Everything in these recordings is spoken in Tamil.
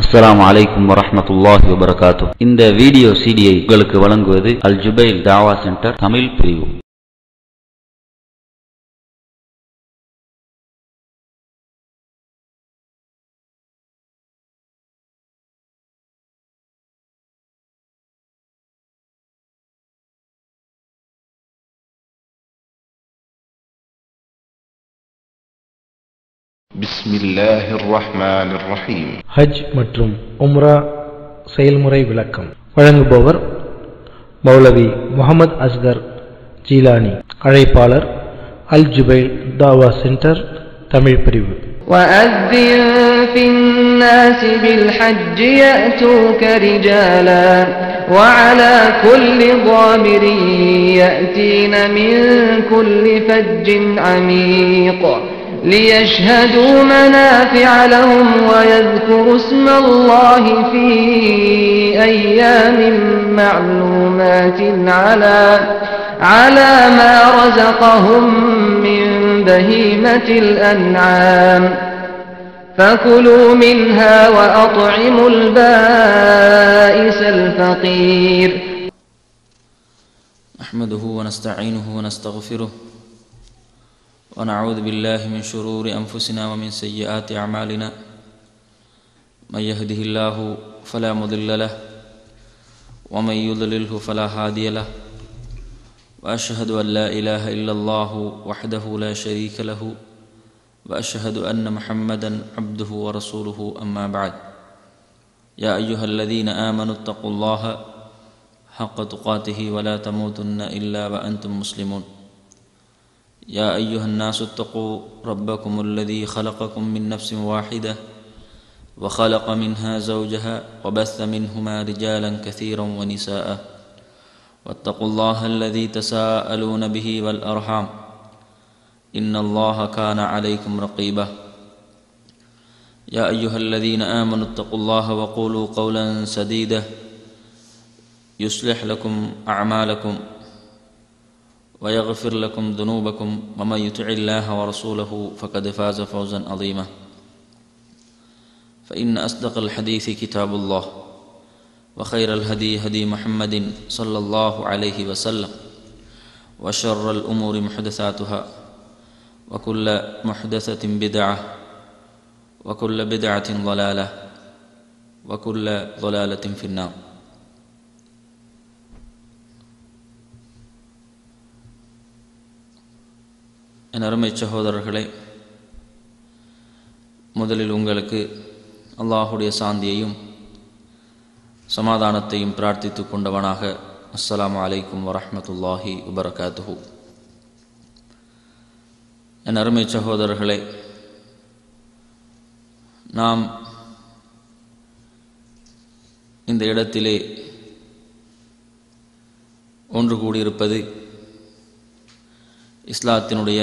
அஸ்ஸலாமு அலைக்கும் வரஹ்மத்துல்லாஹி வபரகாத்துஹ் இந்த வீடியோ சிடியை உங்களுக்கு வழங்குவது Al Jubail Dawah Centre Tamil பிரிவு بسم الله الرحمن الرحيم ஹஜ் மற்றும் உம்ரா செயல்முறை விளக்கம் வழங்குபவர் மௌலவி முகமது அஸ்கர் ஜீலானி அழைப்பாளர் Al Jubail Dawah Centre Tamil பிரிவு وأذن في الناس بالحج يأتوك رجالا وعلى كل ضامر يأتين من كل فج عميق ليشهدوا منافع لهم ويذكروا اسم الله في أيام معلومات على على ما رزقهم من بهيمة الأنعام فكلوا منها وأطعموا البائس الفقير نحمده ونستعينه ونستغفره ونعوذ بالله من شرور أنفسنا ومن سيئات أعمالنا من يهده الله فلا مضل له ومن يضلله فلا هادي له وأشهد أن لا إله إلا الله وحده لا شريك له وأشهد أن محمدا عبده ورسوله أما بعد يا أيها الذين آمنوا اتقوا الله حق تقاته ولا تموتن إلا وأنتم مسلمون يا أيها الناس اتقوا ربكم الذي خلقكم من نفس واحدة وخلق منها زوجها وبث منهما رجالا كثيرا ونساء واتقوا الله الذي تساءلون به والأرحام إن الله كان عليكم رقيبا يا أيها الذين آمنوا اتقوا الله وقولوا قولا سديدا يصلح لكم أعمالكم ويغفر لكم ذنوبكم ومن يطع الله ورسوله فقد فاز فوزا عظيما فإن أصدق الحديث كتاب الله وخير الهدي هدي محمد صلى الله عليه وسلم وشر الأمور محدثاتها وكل محدثة بدعة وكل بدعة ضلالة وكل ضلالة في النار என் அருமை சகோதரர்களே முதலில் உங்களுக்கு அல்லாஹுடைய சாந்தியையும் சமாதானத்தையும் பிரார்த்தித்து கொண்டவனாக அஸ்ஸலாமு அலைக்கும் வரஹ்மத்துல்லாஹி வபரகாத்துஹு என் அருமை சகோதரர்களே நாம் இந்த இடத்திலே ஒன்று கூடியிருப்பது இஸ்லாத்தினுடைய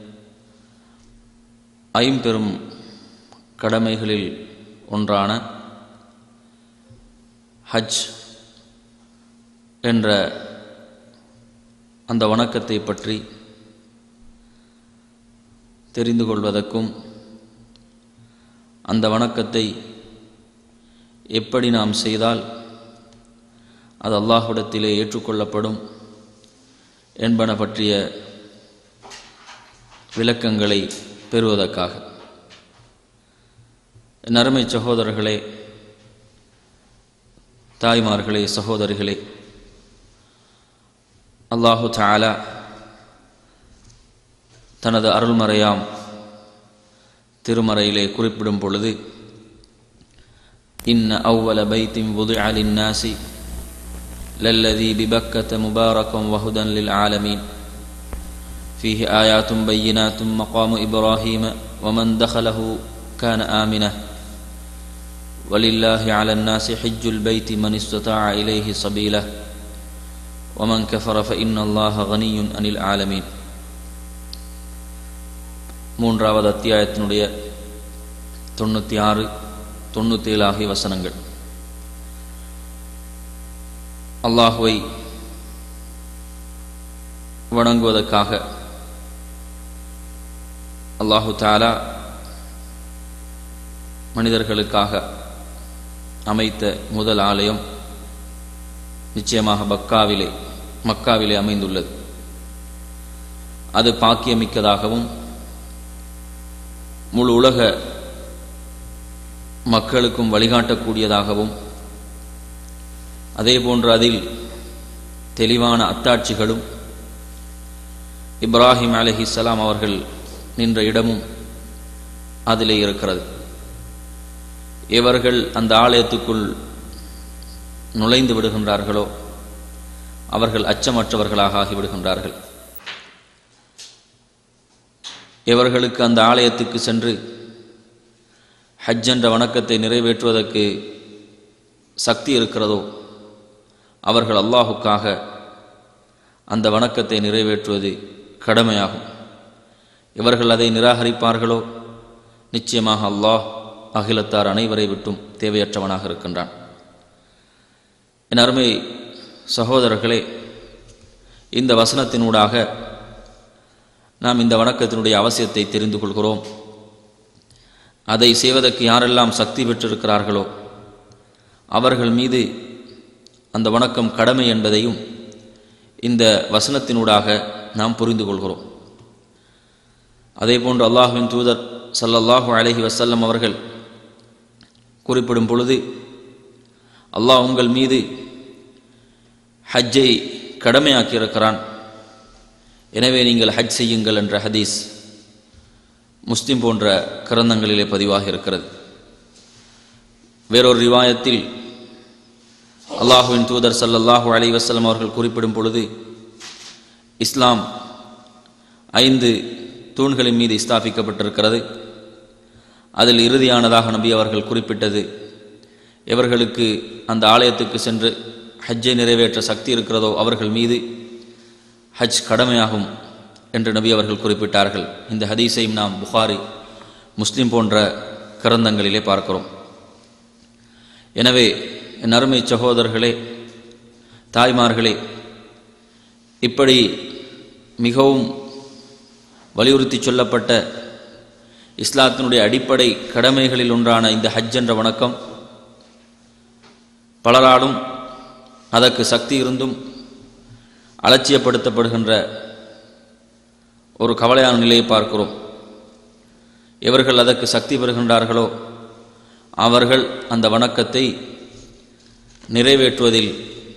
ஐம்பெரும் கடமைகளில் ஒன்றான ஹஜ் என்ற அந்த வணக்கத்தை பற்றி தெரிந்து கொள்வதற்கும் அந்த வணக்கத்தை எப்படி நாம் செய்தால் அது அல்லாஹ்விடத்திலே ஏற்றுக்கொள்ளப்படும் என்பன பற்றிய விளக்கங்களை பெறுவதற்காக என் அருமை சகோதரர்களே தாய்மார்களே சகோதரிகளே அல்லாஹு தாலா தனது அருள்மறையாம் திருமறையிலே குறிப்பிடும் பொழுது இன்ன அவ்வல பைத்தின் வுது அலின் நாசி லல்லதி பிபக்கத்த முபாரக்கம் வஹுதன் லில் ஆலமீன் فيه آيات بينات مقام إبراهيم ومن دخله كان آمنه ولله على الناس حج البيت من استطاع إليه سبيله ومن كفر فإن الله غني عن العالمين மூன்றாவது அத்தியாயத்தினுடைய தொண்ணூற்றி ஆறு தொண்ணூற்றி ஏழு ஆகிய வசனங்கள் அல்லாஹுவை வணங்குவதற்காக அல்லாஹு தாலா மனிதர்களுக்காக அமைத்த முதல் ஆலயம் நிச்சயமாக பக்காவிலே மக்காவிலே அமைந்துள்ளது அது பாக்கியமிக்கதாகவும் முழு உலக மக்களுக்கும் வழிகாட்டக்கூடியதாகவும் அதேபோன்று அதில் தெளிவான அத்தாட்சிகளும் இப்ராஹிம் அலஹிஸ்ஸலாம் அவர்கள் நின்ற இடமும் அதிலே இருக்கிறது இவர்கள் அந்த ஆலயத்துக்குள் நுழைந்து விடுகின்றார்களோ அவர்கள் அச்சமற்றவர்களாக ஆகிவிடுகின்றார்கள் இவர்களுக்கு அந்த ஆலயத்துக்கு சென்று ஹஜ் என்ற வணக்கத்தை நிறைவேற்றுவதற்கு சக்தி இருக்கிறதோ அவர்கள் அல்லாஹுக்காக அந்த வணக்கத்தை நிறைவேற்றுவது கடமையாகும் இவர்கள் அதை நிராகரிப்பார்களோ நிச்சயமாக அல்லாஹ் அகிலத்தார் அனைவரை விட்டும் தேவையற்றவனாக இருக்கின்றான் என் அருமை சகோதரர்களே இந்த வசனத்தினூடாக நாம் இந்த வணக்கத்தினுடைய அவசியத்தை தெரிந்து கொள்கிறோம் அதை செய்வதற்கு யாரெல்லாம் சக்தி பெற்றிருக்கிறார்களோ அவர்கள் மீது அந்த வணக்கம் கடமை என்பதையும் இந்த வசனத்தினூடாக நாம் புரிந்து கொள்கிறோம் அதேபோன்று அல்லாஹுவின் தூதர் சல்லல்லாஹு அலஹி வசல்லம் அவர்கள் குறிப்பிடும் பொழுது அல்லாஹ் உங்கள் மீது ஹஜ்ஜை கடமையாக்கியிருக்கிறான் எனவே நீங்கள் ஹஜ் செய்யுங்கள் என்ற ஹதீஸ் முஸ்லிம் போன்ற கிரந்தங்களிலே பதிவாக இருக்கிறது வேறொரு ரிவாயத்தில் அல்லாஹுவின் தூதர் சல்லல்லாஹு அலி வசல்லம் அவர்கள் குறிப்பிடும் பொழுது இஸ்லாம் ஐந்து தூண்களின் மீது ஸ்தாபிக்கப்பட்டிருக்கிறது அதில் இறுதியானதாக நபி அவர்கள் குறிப்பிட்டது எவர்களுக்கு அந்த ஆலயத்துக்கு சென்று ஹஜ்ஜை நிறைவேற்ற சக்தி இருக்கிறதோ அவர்கள் மீது ஹஜ் கடமையாகும் என்று நபி அவர்கள் குறிப்பிட்டார்கள் இந்த ஹதீஸையும் நாம் புகாரி முஸ்லிம் போன்ற கிரந்தங்களிலே பார்க்கிறோம் எனவே என் அருமை சகோதரர்களே தாய்மார்களே இப்படி மிகவும் வலியுறுத்தி சொல்லப்பட்ட இஸ்லாத்தினுடைய அடிப்படை கடமைகளில் ஒன்றான இந்த ஹஜ் என்ற வணக்கம் பலராலும் அதற்கு சக்தி இருந்தும் அலட்சியப்படுத்தப்படுகின்ற ஒரு கவலையான நிலையை பார்க்கிறோம் எவர்கள் அதற்கு சக்தி பெறுகின்றார்களோ அவர்கள் அந்த வணக்கத்தை நிறைவேற்றுவதில்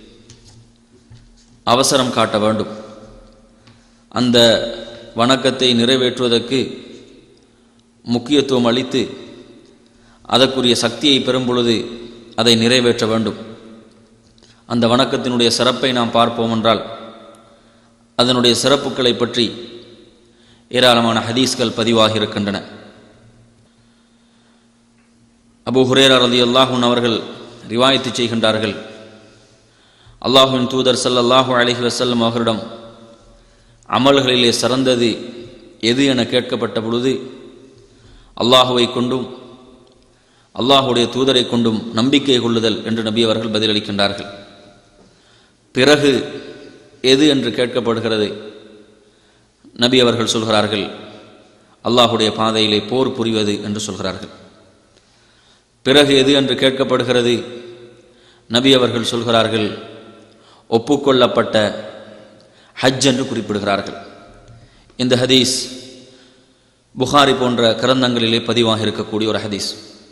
அவசரம் காட்ட வேண்டும் அந்த வணக்கத்தை நிறைவேற்றுவதற்கு முக்கியத்துவம் அளித்து அதற்குரிய சக்தியை பெறும் பொழுது அதை நிறைவேற்ற வேண்டும் அந்த வணக்கத்தினுடைய சிறப்பை நாம் பார்ப்போம் என்றால் அதனுடைய சிறப்புகளை பற்றி ஏராளமான ஹதீஸ்கள் பதிவாகி இருக்கின்றன அபு ஹுரேரா ரதி அல்லாஹூன் அவர்கள் ரிவாயத்து செய்கின்றார்கள் அல்லாஹுவின் தூதர் சல்லல்லாஹு அலஹி வசல்லம் அவர்களிடம் அமல்களிலே சிறந்தது எது என கேட்கப்பட்ட பொழுது அல்லாஹுவை கொண்டும் அல்லாஹுடைய தூதரை கொண்டும் நம்பிக்கை கொள்ளுதல் என்று நபி அவர்கள் பதிலளிக்கின்றார்கள் பிறகு எது என்று கேட்கப்படுகிறது நபி அவர்கள் சொல்கிறார்கள் அல்லாஹுடைய பாதையிலே போர் புரிவது என்று சொல்கிறார்கள் பிறகு எது என்று கேட்கப்படுகிறது நபி அவர்கள் சொல்கிறார்கள் ஒப்புக்கொள்ளப்பட்ட ஹஜ் என்று குறிப்பிடுகிறார்கள் இந்த ஹதீஸ் புகாரி போன்ற கிரந்தங்களிலே பதிவாக இருக்கக்கூடிய ஒரு ஹதீஸ்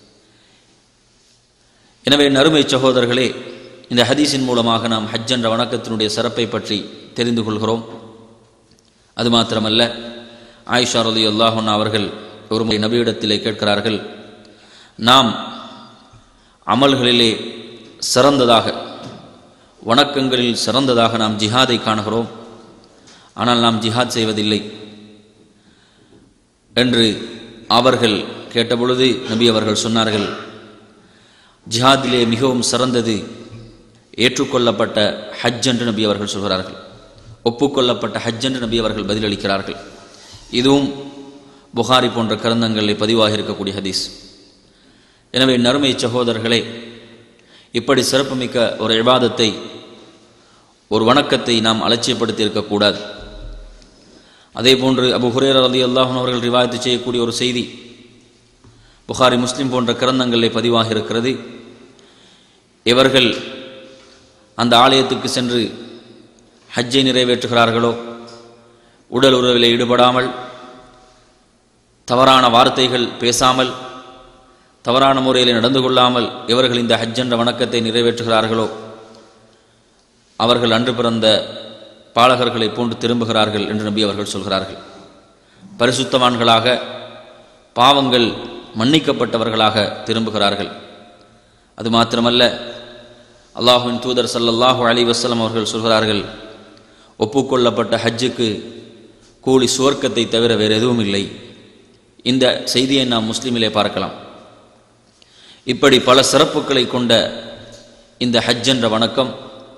எனவே நறுமை சகோதரர்களே இந்த ஹதீஸின் மூலமாக நாம் ஹஜ் என்ற வணக்கத்தினுடைய சிறப்பை பற்றி தெரிந்து கொள்கிறோம் அது மாத்திரமல்ல ஆயிஷா ரலி அல்லாஹன் அவர்கள் ஒரு முறை நபியிடத்திலே கேட்கிறார்கள் நாம் அமல்களிலே சிறந்ததாக வணக்கங்களில் சிறந்ததாக நாம் ஜிஹாதை காணுகிறோம் ஆனால் நாம் ஜிஹாத் செய்வதில்லை என்று அவர்கள் கேட்டபொழுது நபி அவர்கள் சொன்னார்கள் ஜிஹாதிலே மிகவும் சிறந்தது ஏற்றுக்கொள்ளப்பட்ட ஹஜ் என்று நபி அவர்கள் சொல்கிறார்கள் ஒப்புக்கொள்ளப்பட்ட ஹஜ் என்று நபி அவர்கள் பதிலளிக்கிறார்கள் இதுவும் புகாரி போன்ற கிரந்தங்களில் பதிவாக இருக்கக்கூடிய ஹதீஸ் எனவே நறுமை சகோதரர்களே இப்படி சிறப்புமிக்க ஒரு இபாதத்தை ஒரு வணக்கத்தை நாம் அலட்சியப்படுத்தி இருக்கக்கூடாது அதே போன்று அபு ஹுரேர் அலி அல்லாஹன் அவர்கள் ரிவாயத்து செய்யக்கூடிய ஒரு செய்தி புகாரி முஸ்லிம் போன்ற கிரந்தங்களில் பதிவாக இருக்கிறது எவர்கள் அந்த ஆலயத்துக்கு சென்று ஹஜ்ஜை நிறைவேற்றுகிறார்களோ உடல் உறவிலே ஈடுபடாமல் தவறான வார்த்தைகள் பேசாமல் தவறான முறையில் நடந்து கொள்ளாமல் எவர்கள் இந்த ஹஜ் என்ற வணக்கத்தை நிறைவேற்றுகிறார்களோ அவர்கள் அன்று பிறந்த பாலகர்களை போன்று திரும்புகிறார்கள் என்று நம்பி அவர்கள் சொல்கிறார்கள் பரிசுத்தவான்களாக பாவங்கள் மன்னிக்கப்பட்டவர்களாக திரும்புகிறார்கள் அது மாத்திரமல்ல அல்லாஹுவின் தூதர் ஸல்லல்லாஹு அலைஹி வஸல்லம் அவர்கள் சொல்கிறார்கள் ஒப்புக்கொள்ளப்பட்ட ஹஜ்ஜுக்கு கூலி சுவர்க்கத்தை தவிர வேறு எதுவும் இல்லை இந்த செய்தியை நாம் முஸ்லிமிலே பார்க்கலாம் இப்படி பல சிறப்புகளை கொண்ட இந்த ஹஜ் என்ற வணக்கம்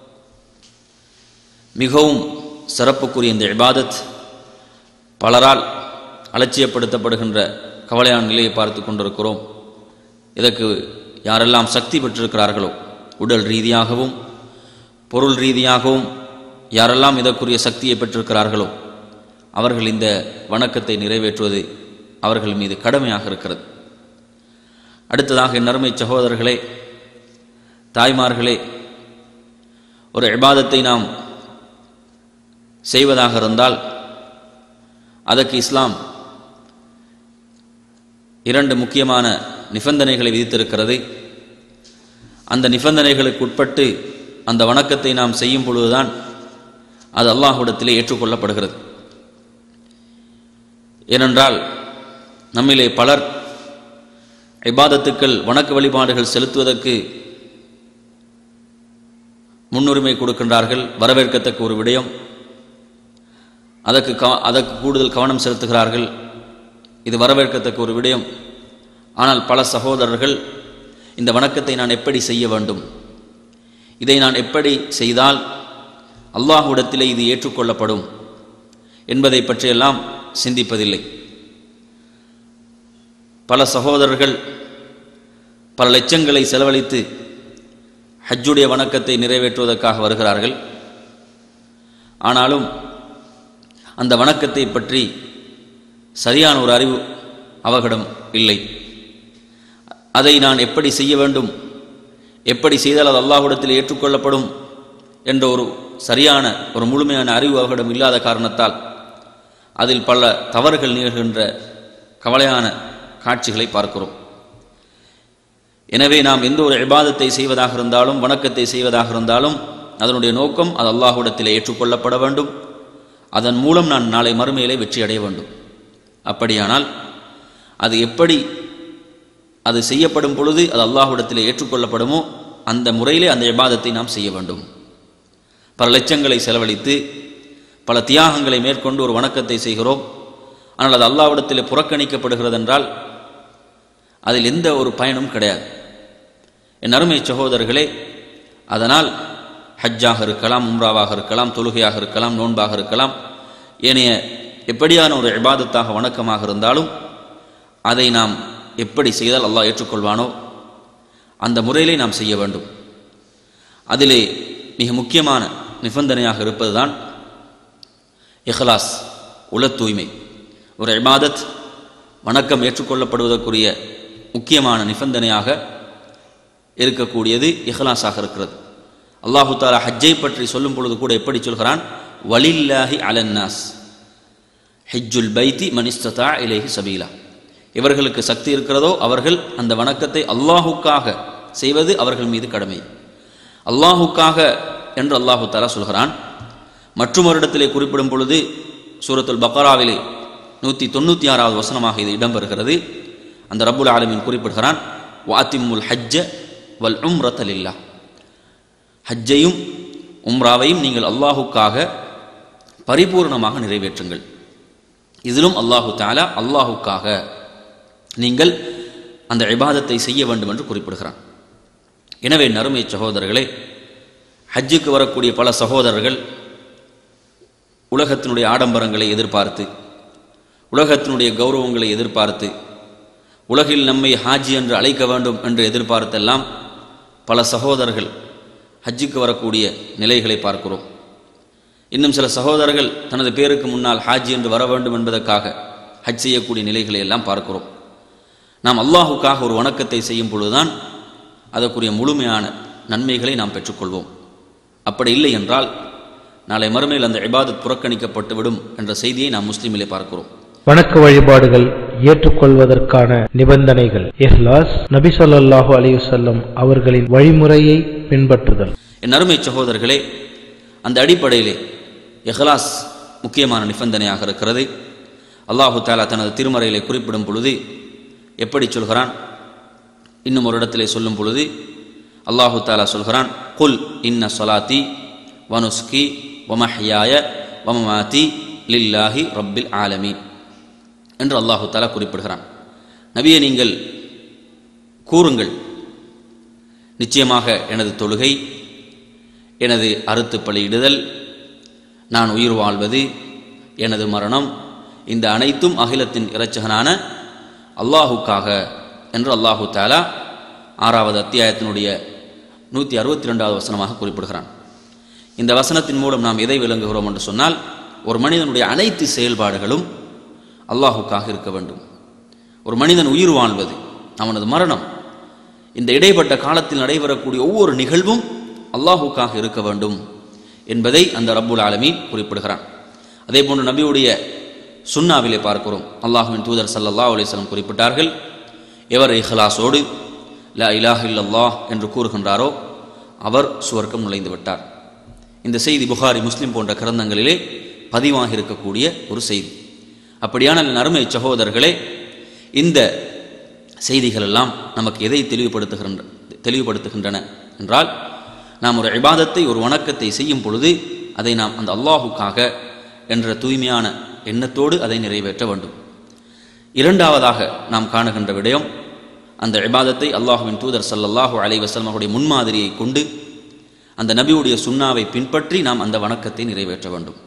மிகவும் சிறப்புக்குரிய இந்த இபாதத் பலரால் அலட்சியப்படுத்தப்படுகின்ற கவலையான நிலையை பார்த்து கொண்டிருக்கிறோம் இதற்கு யாரெல்லாம் சக்தி பெற்றிருக்கிறார்களோ உடல் ரீதியாகவும் பொருள் ரீதியாகவும் யாரெல்லாம் இதற்குரிய சக்தியை பெற்றிருக்கிறார்களோ அவர்கள் இந்த வணக்கத்தை நிறைவேற்றுவது அவர்கள் மீது கடமையாக இருக்கிறது அடுத்ததாக என் அருமை சகோதரர்களே தாய்மார்களே ஒரு இபாதத்தை நாம் செய்வதாக இருந்தால் அதற்கு இஸ்லாம் இரண்டு முக்கியமான நிபந்தனைகளை விதித்திருக்கிறது அந்த நிபந்தனைகளுக்கு உட்பட்டு அந்த வணக்கத்தை நாம் செய்யும் பொழுதுதான் அது அல்லாஹ்விடத்திலே ஏற்றுக்கொள்ளப்படுகிறது ஏனென்றால் நம்மிலே பலர் இபாதத்துக்கள் வணக்க வழிபாடுகள் செலுத்துவதற்கு முன்னுரிமை கொடுக்கின்றார்கள் வரவேற்கத்தக்க ஒரு விடயம் அதற்கு கவ அதற்கு கூடுதல் கவனம் செலுத்துகிறார்கள் இது வரவேற்கத்தக்க ஒரு விடயம் ஆனால் பல சகோதரர்கள் இந்த வணக்கத்தை நான் எப்படி செய்ய வேண்டும் இதை நான் எப்படி செய்தால் அல்லாஹ்விடத்திலே இது ஏற்றுக்கொள்ளப்படும் என்பதை பற்றியெல்லாம் சிந்திப்பதில்லை பல சகோதரர்கள் பல லட்சங்களை செலவழித்து ஹஜ்ஜுடைய வணக்கத்தை நிறைவேற்றுவதற்காக வருகிறார்கள் ஆனாலும் அந்த வணக்கத்தை பற்றி சரியான ஒரு அறிவு அவர்களிடம் இல்லை அதை நான் எப்படி செய்ய வேண்டும் எப்படி செய்தால் அது அல்லாஹ்விடத்தில் ஏற்றுக்கொள்ளப்படும் என்ற ஒரு சரியான ஒரு முழுமையான அறிவு அவர்களிடம் இல்லாத காரணத்தால் அதில் பல தவறுகள் நிகழ்கின்ற கவலையான காட்சிகளை பார்க்கிறோம் எனவே நாம் எந்த ஒரு இபாதத்தை செய்வதாக இருந்தாலும் வணக்கத்தை செய்வதாக இருந்தாலும் அதனுடைய நோக்கம் அது அல்லாஹ்விடத்தில் ஏற்றுக்கொள்ளப்பட வேண்டும் அதன் மூலம் நான் நாளை மறுமையிலே வெற்றி அடைய வேண்டும் அப்படியானால் அது எப்படி அது செய்யப்படும் பொழுது அது அல்லாஹ்விடத்தில் ஏற்றுக்கொள்ளப்படுமோ அந்த முறையிலே அந்த இபாதத்தை நாம் செய்ய வேண்டும் பல லட்சங்களை செலவழித்து பல தியாகங்களை மேற்கொண்டு ஒரு வணக்கத்தை செய்கிறோம் ஆனால் அது அல்லாஹ்விடத்தில் புறக்கணிக்கப்படுகிறது என்றால் அதில் எந்த ஒரு பயனும் கிடையாது என் அருமை சகோதரர்களே அதனால் ஹஜ்ஜாக இருக்கலாம் உம்ராவாக இருக்கலாம் தொழுகையாக இருக்கலாம் நோன்பாக இருக்கலாம் ஏனைய எப்படியான ஒரு இபாதத்தாக வணக்கமாக இருந்தாலும் அதை நாம் எப்படி செய்தால் அல்லாஹ் ஏற்றுக்கொள்வானோ அந்த முறையிலே நாம் செய்ய வேண்டும் அதிலே மிக முக்கியமான நிபந்தனையாக இருப்பதுதான் இஹ்லாஸ் உல தூய்மை ஒரு இபாதத் வணக்கம் ஏற்றுக்கொள்ளப்படுவதற்குரிய முக்கியமான நிபந்தனையாக இருக்கக்கூடியது இஹ்லாஸாக இருக்கிறது அல்லாஹு தாலா ஹஜ்ஜை பற்றி சொல்லும் பொழுது கூட எப்படி சொல்கிறான் வலில்லாஹி அலன்னாஸ் ஹிஜ்ஜுல் பைத்தி மனிஸ்ததா இலேஹி சபீலா இவர்களுக்கு சக்தி இருக்கிறதோ அவர்கள் அந்த வணக்கத்தை அல்லாஹுக்காக செய்வது அவர்கள் மீது கடமை அல்லாஹுக்காக என்று அல்லாஹு தாலா சொல்கிறான் மற்றும் ஒரு இடத்திலே குறிப்பிடும் பொழுது சூரத்துல் பக்கராவிலே நூற்றி தொண்ணூற்றி ஆறாவது வசனமாக இது இடம்பெறுகிறது அந்த ரப்புல் ஆலமின் குறிப்பிடுகிறான் வாத்திமுல் ஹஜ்ஜ வல் உம்ரத்தலில்லா ஹஜ்ஜையும் உம்ராவையும் நீங்கள் அல்லாஹுக்காக பரிபூர்ணமாக நிறைவேற்றுங்கள் இதிலும் அல்லாஹு தாலா அல்லாஹுக்காக நீங்கள் அந்த இபாதத்தை செய்ய வேண்டும் என்று குறிப்பிடுகிறான் எனவே நறுமை சகோதரர்களே ஹஜ்ஜுக்கு வரக்கூடிய பல சகோதரர்கள் உலகத்தினுடைய ஆடம்பரங்களை எதிர்பார்த்து உலகத்தினுடைய கௌரவங்களை எதிர்பார்த்து உலகில் நம்மை ஹாஜி என்று அழைக்க வேண்டும் என்று எதிர்பார்த்தெல்லாம் பல சகோதரர்கள் ஹஜ்ஜுக்கு வரக்கூடிய நிலைகளை பார்க்கிறோம் இன்னும் சில சகோதரர்கள் தனது பேருக்கு முன்னால் ஹாஜி என்று வர வேண்டும் என்பதற்காக ஹஜ் செய்யக்கூடிய நிலைகளை எல்லாம் பார்க்கிறோம் நாம் அல்லாஹுக்காக ஒரு வணக்கத்தை செய்யும் பொழுதுதான் அதற்குரிய முழுமையான நன்மைகளை நாம் பெற்றுக்கொள்வோம் அப்படி இல்லை என்றால் நாளை மறுமையில் அந்த இபாதத் புறக்கணிக்கப்பட்டுவிடும் என்ற செய்தியை நாம் முஸ்லிமிலே பார்க்கிறோம் வணக்க வழிபாடுகள் ஏற்றுக்கொள்வதற்கான நிபந்தனைகள் இஹ்லாஸ் நபி ஸல்லல்லாஹு அலைஹி வஸல்லம் அவர்களின் வழிமுறையை பின்பற்றுதல் என் அருமை சகோதரர்களே அந்த அடிப்படையிலே இஹ்லாஸ் முக்கியமான நிபந்தனையாக இருக்கிறது அல்லாஹு தாலா தனது திருமறையிலே குறிப்பிடும் பொழுது எப்படி சொல்கிறான் இன்னும் ஒரு இடத்திலே சொல்லும் பொழுது அல்லாஹு தாலா சொல்கிறான் குல் இன்ன சொலாத்தி வனுஸ்கி வமஹ்யாய வமமாத்தி லில்லாஹி ரப்பில் ஆலமீன் என்று அல்லாஹு தாலா குறிப்பிடுகிறான் நபியை நீங்கள் கூறுங்கள் நிச்சயமாக எனது தொழுகை எனது அறுத்து பலியிடுதல் நான் உயிர் வாழ்வது எனது மரணம் இந்த அனைத்தும் அகிலத்தின் இரட்சகனான அல்லாஹுக்காக என்று அல்லாஹு தாலா ஆறாவது அத்தியாயத்தினுடைய நூற்றி அறுபத்தி ரெண்டாவது வசனமாக குறிப்பிடுகிறான் இந்த வசனத்தின் மூலம் நாம் எதை விளங்குகிறோம் என்று சொன்னால் ஒரு மனிதனுடைய அனைத்து செயல்பாடுகளும் அல்லாஹுக்காக இருக்க வேண்டும் ஒரு மனிதன் உயிர் வாழ்வது அவனது மரணம் இந்த இடைப்பட்ட காலத்தில் நடைபெறக்கூடிய ஒவ்வொரு நிகழ்வும் அல்லாஹுக்காக இருக்க வேண்டும் என்பதை அந்த ரப்புல் ஆலமீன் குறிப்பிடுகிறான் அதே போன்று நபியுடைய சுன்னாவிலே பார்க்கிறோம் அல்லாஹுவின் தூதர் ஸல்லல்லாஹு அலைஹி வஸல்லம் குறிப்பிட்டார்கள் எவர் இஹ்லாஸோடு லா இலாஹ இல்லல்லாஹ் என்று கூறுகின்றாரோ அவர் சுவர்க்கம் நுழைந்து விட்டார் இந்த செய்தி புகாரி முஸ்லிம் போன்ற கிரந்தங்களிலே பதிவாகி இருக்கக்கூடிய ஒரு செய்தி அப்படியான நறுமை சகோதரர்களே இந்த செய்திகள் எல்லாம் நமக்கு எதை தெளிவுபடுத்துகின்ற தெளிவுபடுத்துகின்றன என்றால் நாம் ஒரு இபாதத்தை ஒரு வணக்கத்தை செய்யும் பொழுது அதை நாம் அந்த அல்லாஹுக்காக என்ற தூய்மையான எண்ணத்தோடு அதை நிறைவேற்ற வேண்டும் இரண்டாவதாக நாம் காணுகின்ற விடயம் அந்த இபாதத்தை அல்லாஹுவின் தூதர் ஸல்லல்லாஹு அலைஹி வஸல்லம் அவருடைய முன்மாதிரியை கொண்டு அந்த நபியுடைய சுன்னாவை பின்பற்றி நாம் அந்த வணக்கத்தை நிறைவேற்ற வேண்டும்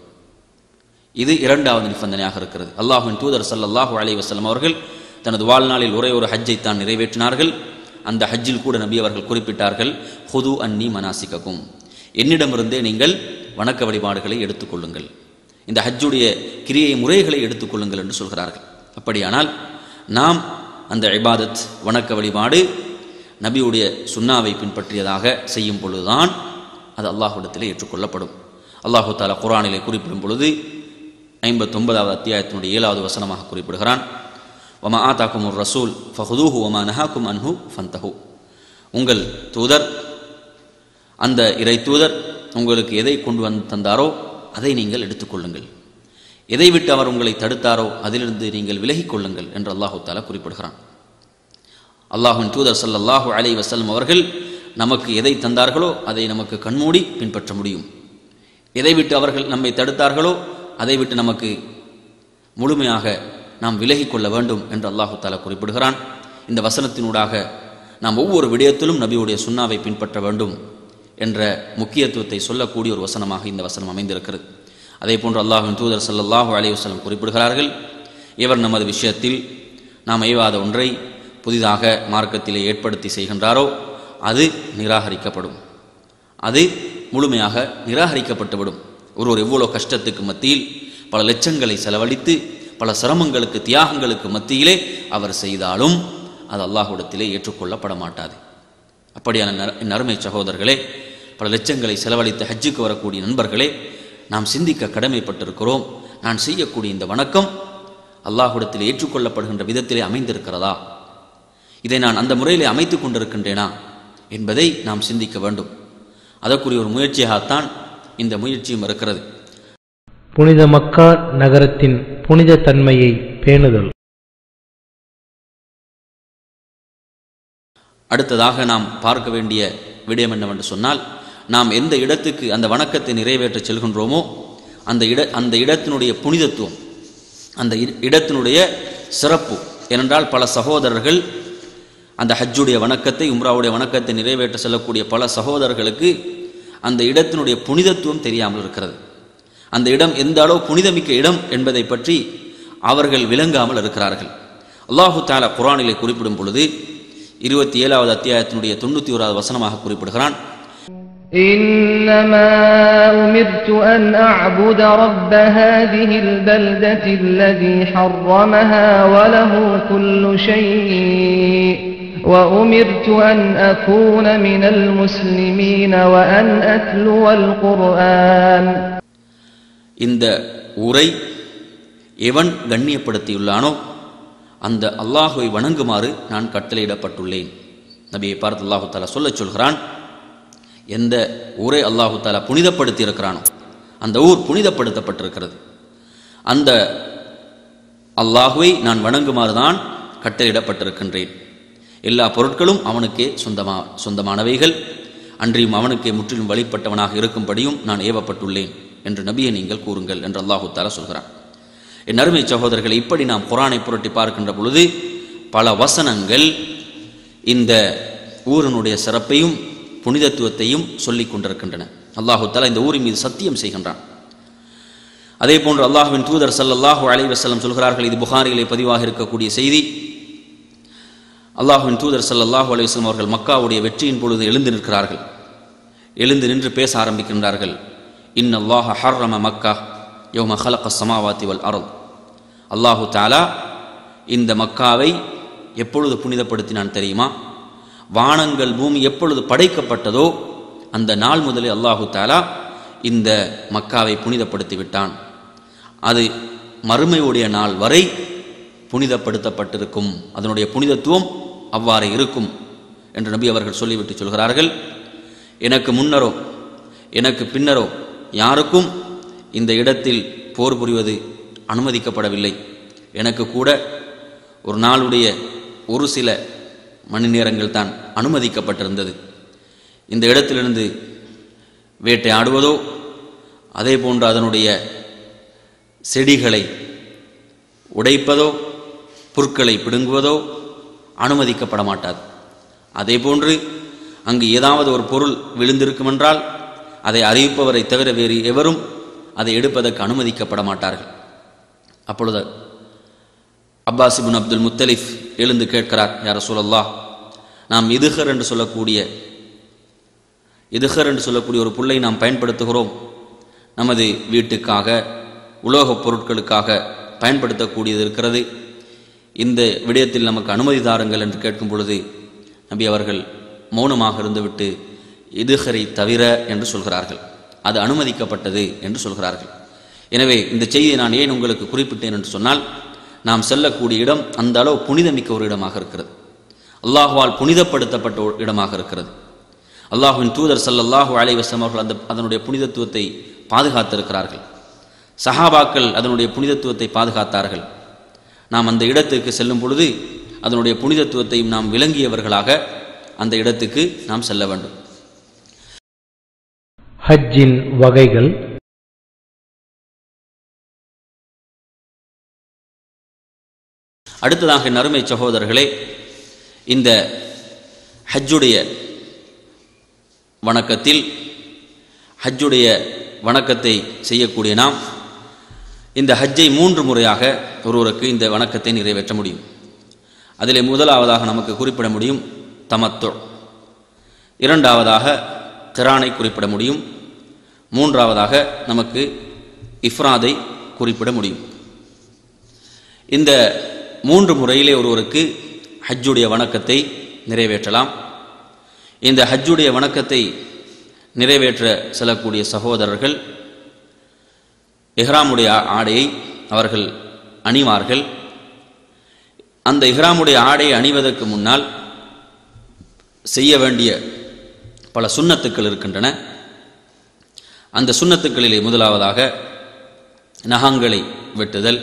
இது இரண்டாவது நிபந்தனையாக இருக்கிறது அல்லாஹுவின் தூதர் ஸல்லல்லாஹு அலைஹி வஸல்லம் அவர்கள் தனது வாழ்நாளில் ஒரே ஒரு ஹஜ்ஜை தான் நிறைவேற்றினார்கள் அந்த ஹஜ்ஜில் கூட நபி அவர்கள் குறிப்பிட்டார்கள் ஹுது அன்னி மனாசிகக்கும் என்னிடமிருந்தே நீங்கள் வணக்க வழிபாடுகளை எடுத்துக்கொள்ளுங்கள் இந்த ஹஜ்ஜுடைய கிரியை முறைகளை எடுத்துக்கொள்ளுங்கள் என்று சொல்கிறார்கள் அப்படியானால் நாம் அந்த இபாதத் வணக்க வழிபாடு நபியுடைய சுன்னாவை பின்பற்றியதாக செய்யும் பொழுதுதான் அது அல்லாஹ்விடத்திலே ஏற்றுக்கொள்ளப்படும் அல்லாஹு தாலா குரானிலே குறிப்பிடும் பொழுது ஐம்பத்தொன்பதாவது அத்தியாயத்தினுடைய ஏழாவது வசனமாக குறிப்பிடுகிறான் வமா ஆதாக்கும் ஒரு ரசூல் ஃபஹுதூஹு வமா நஹாக்கும் அன்ஹு ஃபந்தஹு உங்கள் தூதர் அந்த இறை தூதர் உங்களுக்கு எதை கொண்டு வந்து தந்தாரோ அதை நீங்கள் எடுத்துக்கொள்ளுங்கள் எதை விட்டு அவர் உங்களை தடுத்தாரோ அதிலிருந்து நீங்கள் விலகிக் கொள்ளுங்கள் என்று அல்லாஹு தாலா குறிப்பிடுகிறான் அல்லாஹுவின் தூதர் ஸல்லல்லாஹு அலைஹி வஸல்லம் அவர்கள் நமக்கு எதை தந்தார்களோ அதை நமக்கு கண்மூடி பின்பற்ற முடியும் எதை விட்டு அவர்கள் நம்மை தடுத்தார்களோ அதை விட்டு நமக்கு முழுமையாக நாம் விலகிக் கொள்ள வேண்டும் என்று அல்லாஹு தாலா குறிப்பிடுகிறான் இந்த வசனத்தினூடாக நாம் ஒவ்வொரு விடயத்திலும் நபியுடைய சுன்னாவை பின்பற்ற வேண்டும் என்ற முக்கியத்துவத்தை சொல்லக்கூடிய ஒரு வசனமாக இந்த வசனம் அமைந்திருக்கிறது அதே போன்று அல்லாஹின் தூதர் ஸல்லல்லாஹு அலைஹி வஸல்லம் குறிப்பிடுகிறார்கள் இவர் நமது விஷயத்தில் நாம் எய்வாத ஒன்றை புதிதாக மார்க்கத்திலே ஏற்படுத்தி செய்கின்றாரோ அது நிராகரிக்கப்படும் அது முழுமையாக நிராகரிக்கப்பட்டுவிடும் ஒருவர் எவ்வளோ கஷ்டத்துக்கு மத்தியில் பல லட்சங்களை செலவழித்து பல சிரமங்களுக்கு தியாகங்களுக்கு மத்தியிலே அவர் செய்தாலும் அது அல்லாஹ்விடத்திலே ஏற்றுக்கொள்ளப்பட மாட்டாது அப்படியான நர- என் அருமை சகோதரர்களே பல லட்சங்களை செலவழித்து ஹஜ்ஜுக்கு வரக்கூடிய நண்பர்களே நாம் சிந்திக்க கடமைப்பட்டிருக்கிறோம் நான் செய்யக்கூடிய இந்த வணக்கம் அல்லாஹ்விடத்தில் ஏற்றுக்கொள்ளப்படுகின்ற விதத்திலே அமைந்திருக்கிறதா இதை நான் அந்த முறையிலே அமைத்துக் கொண்டிருக்கின்றேனா என்பதை நாம் சிந்திக்க வேண்டும் அதற்குரிய ஒரு முயற்சியாகத்தான் இந்த முயற்சியும் இருக்கிறது புனித மக்கா நகரத்தின் புனித தன்மையை பேணுதல் அடுத்ததாக நாம் பார்க்க வேண்டிய விடயம் என்னவென்று சொன்னால் நாம் எந்த இடத்துக்கு அந்த வணக்கத்தை நிறைவேற்ற செல்கின்றோமோ அந்த இட அந்த இடத்தினுடைய புனிதத்துவம் அந்த இட- இடத்தினுடைய சிறப்பு ஏனென்றால் பல சகோதரர்கள் அந்த ஹஜ்ஜுடைய வணக்கத்தை உம்ராவுடைய வணக்கத்தை நிறைவேற்ற செல்லக்கூடிய பல சகோதரர்களுக்கு அந்த இடத்தினுடைய புனிதத்துவம் தெரியாமல் இருக்கிறது அந்த இடம் எந்த அளவு புனிதமிக்க இடம் என்பதை பற்றி அவர்கள் விளங்காமல் இருக்கிறார்கள் அல்லாஹு தாலா குரானிலே குறிப்பிடும் பொழுது இருபத்தி ஏழாவது அத்தியாயத்தினுடைய தொண்ணூற்றி ஓராவது வசனமாக குறிப்பிடுகிறான் إنما أمرت أن أعبد رب هذه البلدة الذي حرمها وله كل شيء وأمرت أن أكون من المسلمين وأن أتلو القرآن இந்த உரை எவன் கண்ணியப்படுத்தியுள்ளானோ அந்த அல்லாஹுவை வணங்குமாறு நான் கட்டளையிடப்பட்டுள்ளேன் நபியை பார்த்து அல்லாஹு தாலா சொல்லச் சொல்கிறான் எந்த ஊரை அல்லாஹு தாலா புனிதப்படுத்தி இருக்கிறானோ அந்த ஊர் புனிதப்படுத்தப்பட்டிருக்கிறது அந்த அல்லாஹுவை நான் வணங்குமாறு தான் கட்டளையிடப்பட்டிருக்கின்றேன் எல்லா பொருட்களும் அவனுக்கே சொந்தமா சொந்தமானவைகள் அன்றியும் அவனுக்கே முற்றிலும் வழிபட்டவனாக இருக்கும்படியும் நான் ஏவப்பட்டுள்ளேன் என்று நபியை நீங்கள் கூறுங்கள் என்று அல்லாஹு தாலா சொல்கிறான் என் அருமை சகோதரர்களை இப்படி நாம் குரானை புரட்டி பார்க்கின்ற பொழுது பல வசனங்கள் இந்த ஊரினுடைய சிறப்பையும் புனிதத்துவத்தையும் சொல்லிக் கொண்டிருக்கின்றன அல்லாஹு தாலா இந்த ஊரின் மீது சத்தியம் செய்கின்றான் அதே போன்று அல்லாஹுவின் தூதர் ஸல்லல்லாஹு அலைஹி வஸல்லம் சொல்கிறார்கள் இது புகாரிலே பதிவாக இருக்கக்கூடிய செய்தி அல்லாஹுவின் தூதர் ஸல்லல்லாஹு அலைஹி வஸல்லம் அவர்கள் மக்காவுடைய வெற்றியின் பொழுது எழுந்து நிற்கிறார்கள் எழுந்து நின்று பேச ஆரம்பிக்கின்றார்கள் இன் அல்லாஹ ஹர்ரம மக்கா யௌம ஹலக சமாவாத்தி வல் அருள் அல்லாஹு தாலா இந்த மக்காவை எப்பொழுது புனிதப்படுத்தினான் தெரியுமா வானங்கள் பூமி எப்பொழுது படைக்கப்பட்டதோ அந்த நாள் முதலே அல்லாஹு தாலா இந்த மக்காவை புனிதப்படுத்தி விட்டான் அது மறுமையுடைய நாள் வரை புனிதப்படுத்தப்பட்டிருக்கும் அதனுடைய புனிதத்துவம் அவ்வாறு இருக்கும் என்று நபி அவர்கள் சொல்லிவிட்டு சொல்கிறார்கள் எனக்கு முன்னரோ எனக்கு பின்னரோ யாருக்கும் இந்த இடத்தில் போர் புரிவது அனுமதிக்கப்படவில்லை எனக்கு கூட ஒரு நாளுடைய ஒரு சில மணி நேரங்கள் தான் அனுமதிக்கப்பட்டிருந்தது இந்த இடத்திலிருந்து வேட்டையாடுவதோ அதே போன்று அதனுடைய செடிகளை உடைப்பதோ புற்களை பிடுங்குவதோ அனுமதிக்கப்பட மாட்டாது அதே போன்று அங்கு ஏதாவது ஒரு பொருள் விழுந்திருக்குமென்றால் அதை அறிவிப்பவரை தவிர வேறு எவரும் அதை எடுப்பதற்கு அனுமதிக்கப்பட மாட்டார்கள் அப்பொழுது அப்பாஸ் இப்னு அப்துல் முத்தலிஃப் எழுந்து கேட்கிறார் யார சொல்லல்லா நாம் இதுகர் என்று சொல்லக்கூடிய இதுகர் என்று சொல்லக்கூடிய ஒரு புல்லை நாம் பயன்படுத்துகிறோம் நமது வீட்டுக்காக உலோகப் பொருட்களுக்காக பயன்படுத்தக்கூடியது இருக்கிறது இந்த விடயத்தில் நமக்கு அனுமதி தாருங்கள் என்று கேட்கும் பொழுது நபி அவர்கள் மௌனமாக இருந்துவிட்டு இதுகரை தவிர என்று சொல்கிறார்கள் அது அனுமதிக்கப்பட்டது என்று சொல்கிறார்கள் எனவே இந்த செய்தியை நான் ஏன் உங்களுக்கு குறிப்பிட்டேன் என்று சொன்னால் நாம் செல்லக்கூடிய இடம் அந்த அளவு புனிதமிக்க ஒரு இடமாக இருக்கிறது அல்லாஹுவால் புனிதப்படுத்தப்பட்ட ஒரு இடமாக இருக்கிறது அல்லாஹுவின் தூதர் ஸல்லல்லாஹு அலைஹி வஸல்லம் அவர்கள் அந்த அதனுடைய புனிதத்துவத்தை பாதுகாத்திருக்கிறார்கள் சஹாபாக்கள் அதனுடைய புனிதத்துவத்தை பாதுகாத்தார்கள் நாம் அந்த இடத்துக்கு செல்லும் பொழுது அதனுடைய புனிதத்துவத்தையும் நாம் விளங்கியவர்களாக அந்த இடத்துக்கு நாம் செல்ல வேண்டும் ஹஜ்ஜின் வகைகள் அடுத்ததாக என் அருமை சகோதரர்களே இந்த ஹஜ்ஜுடைய வணக்கத்தில் ஹஜ்ஜுடைய வணக்கத்தை செய்யக்கூடிய நாம் இந்த ஹஜ்ஜை மூன்று முறையாக ஒருவருக்கு இந்த வணக்கத்தை நிறைவேற்ற முடியும் அதிலே முதலாவதாக நமக்கு குறிப்பிட முடியும் தமத்து இரண்டாவதாக கிரானை குறிப்பிட முடியும் மூன்றாவதாக நமக்கு இஃப்ராதை குறிப்பிட முடியும் இந்த மூன்று முறையிலே ஒருவருக்கு ஹஜ்ஜுடைய வணக்கத்தை நிறைவேற்றலாம் இந்த ஹஜ்ஜுடைய வணக்கத்தை நிறைவேற்ற செல்லக்கூடிய சகோதரர்கள் இஹ்ராமுடைய ஆடையை அவர்கள் அணிவார்கள் அந்த இஹ்ராமுடைய ஆடையை அணிவதற்கு முன்னால் செய்ய வேண்டிய பல சுண்ணத்துக்கள் இருக்கின்றன அந்த சுண்ணத்துக்களிலே முதலாவதாக நகங்களை வெட்டுதல்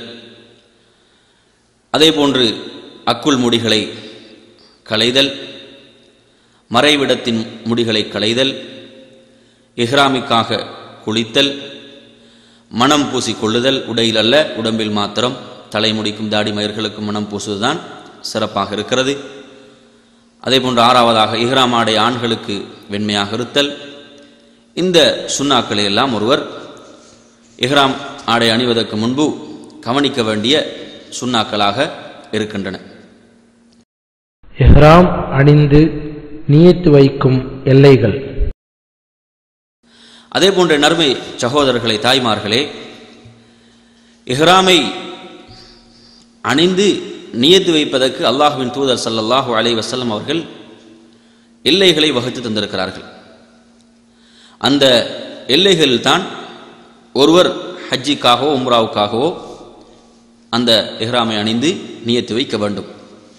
அதே போன்று அக்குள் முடிகளை களைதல் மறைவிடத்தின் முடிகளை களைதல் இஹ்ராமிக்காக குளித்தல் மனம் பூசிக் கொள்ளுதல் உடையில் அல்ல உடம்பில் மாத்திரம் தலைமுடிக்கும் தாடி மயிர்களுக்கும் மனம் பூசுவதுதான் சிறப்பாக இருக்கிறது அதே போன்று ஆறாவதாக இஹ்ராம் ஆடை ஆண்களுக்கு வெண்மையாக இருத்தல் இந்த சுண்ணாக்களை எல்லாம் ஒருவர் இஹ்ராம் ஆடை அணிவதற்கு முன்பு கவனிக்க வேண்டிய சுண்ணாக்களாக இருக்கின்றன இஹ்ராம் அணிந்து நியத்து வைக்கும் எல்லைகள் அதே போன்ற நறுமை சகோதரர்களை தாய்மார்களே இஹ்ராமை அணிந்து நியத்து வைப்பதற்கு அல்லாஹுவின் தூதர் ஸல்லல்லாஹு அலைஹி வஸல்லம் அவர்கள் எல்லைகளை வகுத்து தந்திருக்கிறார்கள் அந்த எல்லைகளில் தான் ஒருவர் ஹஜ்ஜிக்காகவோ உம்ராவுக்காகவோ அந்த இஹ்ராமை அணிந்து நியத்து வைக்க வேண்டும்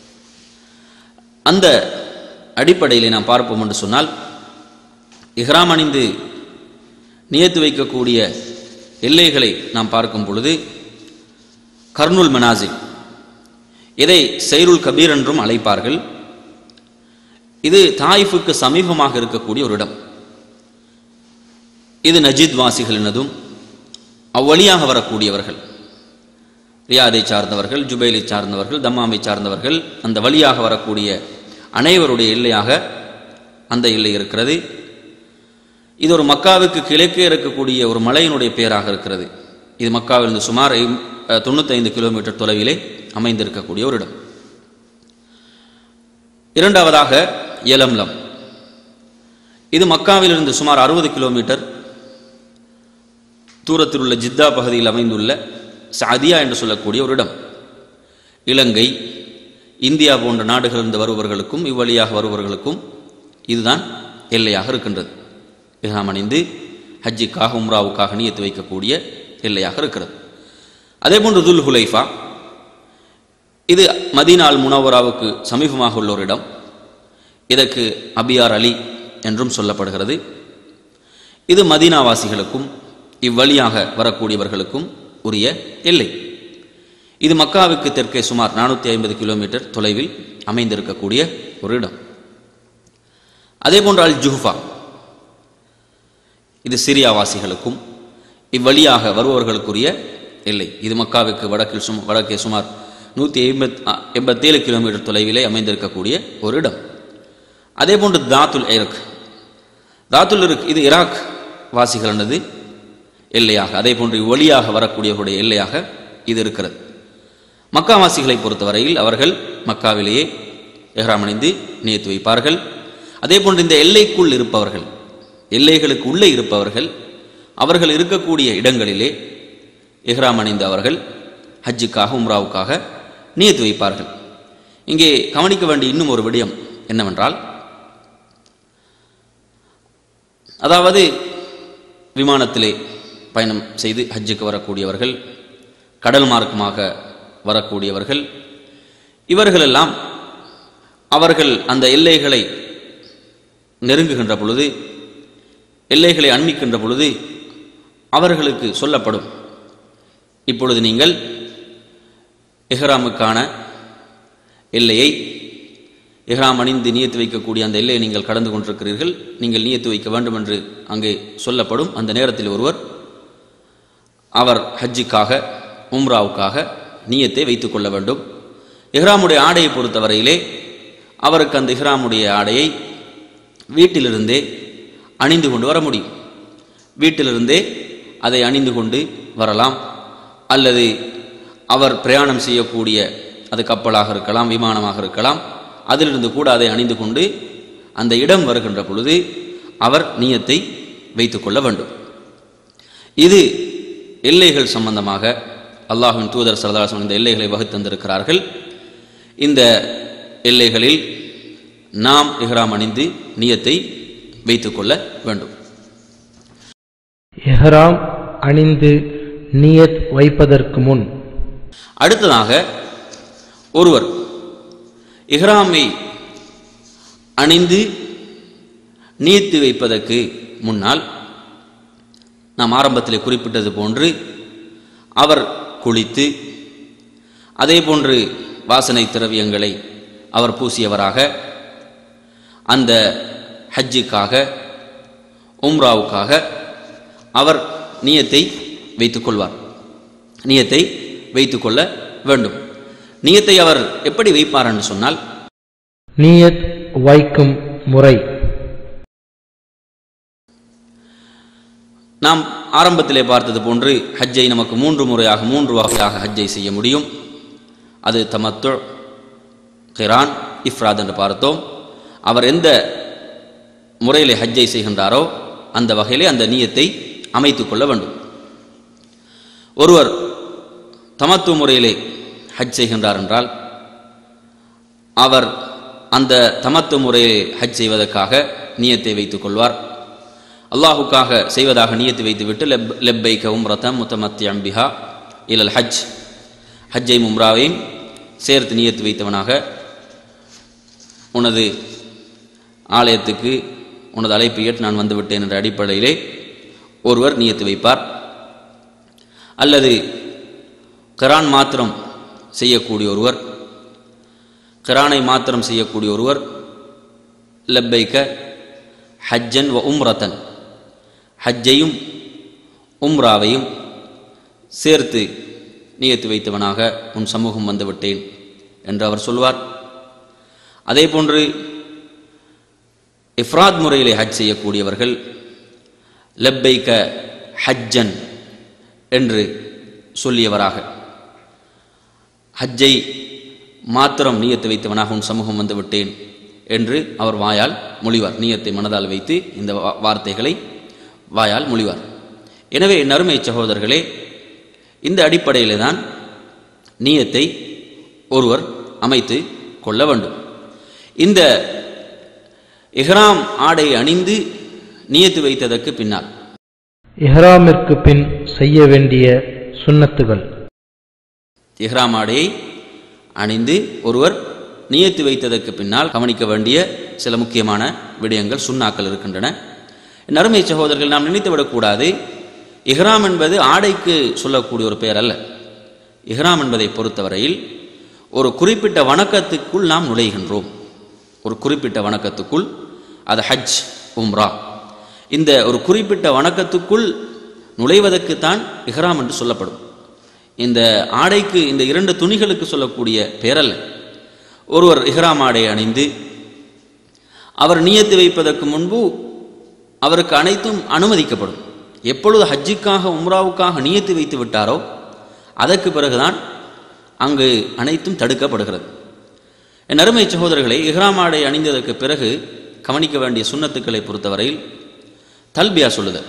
அந்த அடிப்படையில் நாம் பார்ப்போம் என்று சொன்னால் இஹ்ராம் அணிந்து நியத்து வைக்கக்கூடிய எல்லைகளை நாம் பார்க்கும் பொழுது கர்னுல் மனாசில் இதை சைருல் கபீர் என்றும் அழைப்பார்கள் இது தாயிஃபுக்கு சமீபமாக இருக்கக்கூடிய ஒரு இடம் இது நஜீத் வாசிகளினதும் அவ்வழியாக வரக்கூடியவர்கள் ரியாதை சார்ந்தவர்கள் ஜுபைலை சார்ந்தவர்கள் தம்மாமை சார்ந்தவர்கள் அந்த வழியாக வரக்கூடிய அனைவருடைய எல்லையாக அந்த எல்லை இருக்கிறது இது ஒரு மக்காவுக்கு கிழக்கே இருக்கக்கூடிய ஒரு மலையினுடைய பெயராக இருக்கிறது இது மக்காவிலிருந்து சுமார் ஐம்- அஹ், தொண்ணூத்தைந்து கிலோமீட்டர் தொலைவிலே அமைந்திருக்கக்கூடிய ஒரு இடம் இரண்டாவதாக எலம்லம் இது மக்காவிலிருந்து சுமார் அறுபது கிலோமீட்டர் தூரத்தில் உள்ள ஜித்தா பகுதியில் அமைந்துள்ள சாதியா என்று சொல்லக்கூடிய ஒரு இடம் இலங்கை இந்தியா போன்ற நாடுகளிலிருந்து வருபவர்களுக்கும் இவ்வழியாக வருபவர்களுக்கும் இதுதான் எல்லையாக இருக்கின்றது இஹ்ராம் அணிந்து ஹஜ்ஜிக்காக உம்ராவுக்காக நியத்து வைக்கக்கூடிய எல்லையாக இருக்கிறது அதே போன்று துல் ஹுலைஃபா இது மதீனால் முனவராவுக்கு சமீபமாக உள்ள ஒரு இடம் இதற்கு அபியார் அலி என்றும் சொல்லப்படுகிறது இது மதீனாவாசிகளுக்கும் இவ்வழியாக வரக்கூடியவர்களுக்கும் உரிய எல்லை இது மக்காவுக்கு தெற்கே சுமார் நானூற்றி ஐம்பது கிலோமீட்டர் தொலைவில் அமைந்திருக்கக்கூடிய ஒரு இடம் அதே போன்று அல் ஜுஹ்ஃபா இது சிரியாவாசிகளுக்கும் இவ்வழியாக வருபவர்களுக்குரிய எல்லை இது மக்காவுக்கு வடக்கில் சும் வடக்கே சுமார் நூற்றி எண்பத் எண்பத்தேழு கிலோமீட்டர் தொலைவிலே அமைந்திருக்கக்கூடிய ஒரு இடம் அதே போன்று தாத்துல் இருக்கு தாத்துல் இருக்கு இது ஈராக் வாசிகளனது எல்லையாக அதே போன்று இவ்வழியாக வரக்கூடியவருடைய எல்லையாக இது இருக்கிறது மக்காவாசிகளை பொறுத்தவரையில் அவர்கள் மக்காவிலேயே எஹ்ராம் அணிந்து நியத்து வைப்பார்கள் அதே போன்று இந்த எல்லைக்குள் இருப்பவர்கள் எல்லைகளுக்கு உள்ளே இருப்பவர்கள் அவர்கள் இருக்கக்கூடிய இடங்களிலே எஹ்ராம் அணிந்து அவர்கள் ஹஜ்ஜுக்காக உம்ராவுக்காக நியத்து வைப்பார்கள் இங்கே கவனிக்க வேண்டிய இன்னும் ஒரு விடயம் என்னவென்றால் அதாவது விமானத்திலே பயணம் செய்து ஹஜ்ஜுக்கு வரக்கூடியவர்கள் கடல் மார்க்கமாக வரக்கூடியவர்கள் இவர்களெல்லாம் அவர்கள் அந்த எல்லைகளை நெருங்குகின்ற பொழுது எல்லைகளை அண்மிக்கின்ற பொழுது அவர்களுக்கு சொல்லப்படும் இப்பொழுது நீங்கள் எஹ்ராமுக்கான எல்லையை எஹ்ராம் அணிந்து நியத்து வைக்கக்கூடிய அந்த எல்லையை நீங்கள் கடந்து கொண்டிருக்கிறீர்கள் நீங்கள் நியத்து வைக்க வேண்டும் என்று அங்கே சொல்லப்படும் அந்த நேரத்தில் ஒருவர் அவர் ஹஜ்ஜுக்காக உம்ராவுக்காக நியத்தை வைத்துக் கொள்ள வேண்டும் இஹ்ராமுடைய ஆடையை பொறுத்தவரையிலே அவருக்கு அந்த இஹ்ராமுடைய ஆடையை வீட்டிலிருந்தே அணிந்து கொண்டு வர முடியும் வீட்டிலிருந்தே அதை அணிந்து கொண்டு வரலாம் அல்லது அவர் பிரயாணம் செய்யக்கூடிய அது கப்பலாக இருக்கலாம் விமானமாக இருக்கலாம் அதிலிருந்து கூட அதை அணிந்து கொண்டு அந்த இடம் வருகின்ற பொழுது அவர் நியத்தை வைத்துக்கொள்ள வேண்டும் இது எல்லைகள் சம்பந்தமாக அல்லாஹ்வின் தூதர் சரதாசன் இந்த எல்லைகளை வகுத்து தந்திருக்கிறார்கள் இந்த எல்லைகளில் நாம் இஹ்ராம் அணிந்து நியத்தை வைத்துக்கொள்ள வேண்டும் எஹ்ராம் அணிந்து நியத் வைப்பதற்கு முன் அடுத்ததாக ஒருவர் இஹ்ராமை அணிந்து நீத்து வைப்பதற்கு முன்னால் நாம் ஆரம்பத்தில் குறிப்பிட்டது போன்று அவர் குளித்து அதே போன்று வாசனை திரவியங்களை அவர் பூசியவராக அந்த ஹஜ்ஜுக்காக உம்ராவுக்காக அவர் நியத்தை வைத்துக் கொள்வார் நியத்தை வைத்துக்கொள்ள வேண்டும் நியத்தை அவர் எப்படி வைப்பார் என்று சொன்னால் நியத் வைக்கும் முறை நாம் ஆரம்பத்திலே பார்த்தது போன்று ஹஜ்ஜை நமக்கு மூன்று முறையாக மூன்று வகையாக ஹஜ்ஜை செய்ய முடியும் அது தமத்து கிரான் இஃப்ராத் என்று பார்த்தோம் அவர் எந்த முறையிலே ஹஜ்ஜை செய்கின்றாரோ அந்த வகையிலே அந்த நியத்தை அமைத்துக் கொள்ள வேண்டும் ஒருவர் தமத்து முறையிலே ஹஜ் செய்கின்றார் என்றால் அவர் அந்த தமத்து முறையை ஹஜ் செய்வதற்காக நியத்தை வைத்துக் கொள்வார் அல்லாஹுக்காக செய்வதாக நியத்து வைத்துவிட்டு லெப் லெப்பைக்க உம்ரத்தம் முத்தமத்தி அம்பிஹா இலல் ஹஜ் ஹஜ்ஜை மும்ராவையும் சேர்த்து நியத்து வைத்தவனாக உனது ஆலயத்துக்கு உனது அழைப்பு ஏற்று நான் வந்துவிட்டேன் என்ற அடிப்படையிலே ஒருவர் நியத்து வைப்பார் அல்லது கிரான் மாத்திரம் செய்யக்கூடிய ஒருவர் கிரானை மாத்திரம் செய்யக்கூடிய ஒருவர் லப்பைக்க ஹஜ்ஜன் வ உம்ரத்தன் ஹஜ்ஜையும் உம்ராவையும் சேர்த்து நியத்து வைத்தவனாக உன் சமூகம் வந்துவிட்டேன் என்று அவர் சொல்வார் அதே போன்று இஃப்ராத் முறையிலே ஹஜ் செய்யக்கூடியவர்கள் லப்பைக்க ஹஜ்ஜன் என்று சொல்லியவராக ஹஜ்ஜை மாத்திரம் நியத்து வைத்தவனாக உன் சமூகம் வந்து விட்டேன் என்று அவர் வாயால் மொழிவார் நியத்தை மனதால் வைத்து இந்த வா- வார்த்தைகளை வாயால் மொழிவார் எனவே என் அருமை சகோதரர்களே இந்த அடிப்படையிலே தான் நியத்தை ஒருவர் அமைத்து கொள்ள வேண்டும் இந்த இஹ்ராம் ஆடை அணிந்து நியத்து வைத்ததற்கு பின்னால் இஹ்ராமிற்கு பின் செய்ய வேண்டிய சுன்னத்துகள் இஹ்ராம் ஆடையை அணிந்து ஒருவர் நியத்து வைத்ததற்கு பின்னால் கவனிக்க வேண்டிய சில முக்கியமான விடயங்கள் சுண்ணாக்கள் இருக்கின்றன என் அருமை சகோதரர்கள் நாம் நினைத்து விடக்கூடாது இஹ்ராம் என்பது ஆடைக்கு சொல்லக்கூடிய ஒரு பெயர் அல்ல இஹ்ராம் என்பதை பொறுத்தவரையில் ஒரு குறிப்பிட்ட வணக்கத்துக்குள் நாம் நுழைகின்றோம் ஒரு குறிப்பிட்ட வணக்கத்துக்குள் அது ஹஜ் உம்ரா இந்த ஒரு குறிப்பிட்ட வணக்கத்துக்குள் நுழைவதற்குத்தான் இஹ்ராம் என்று சொல்லப்படும் இந்த ஆடைக்கு இந்த இரண்டு துணிகளுக்கு சொல்லக்கூடிய பெயரல்ல ஒருவர் இஹ்ராம் ஆடை அணிந்து அவர் நியத்து வைப்பதற்கு முன்பு அவருக்கு அனைத்தும் அனுமதிக்கப்படும் எப்பொழுது ஹஜ்ஜுக்காக உம்ராவுக்காக நியத்து வைத்து விட்டாரோ அதற்கு பிறகுதான் அங்கு அனைத்தும் தடுக்கப்படுகிறது என் அருமை சகோதரர்களை இஹ்ராம் ஆடை அணிந்ததற்கு பிறகு கவனிக்க வேண்டிய சுன்னத்துக்களை பொறுத்தவரையில் தல்பியா சொல்லுதல்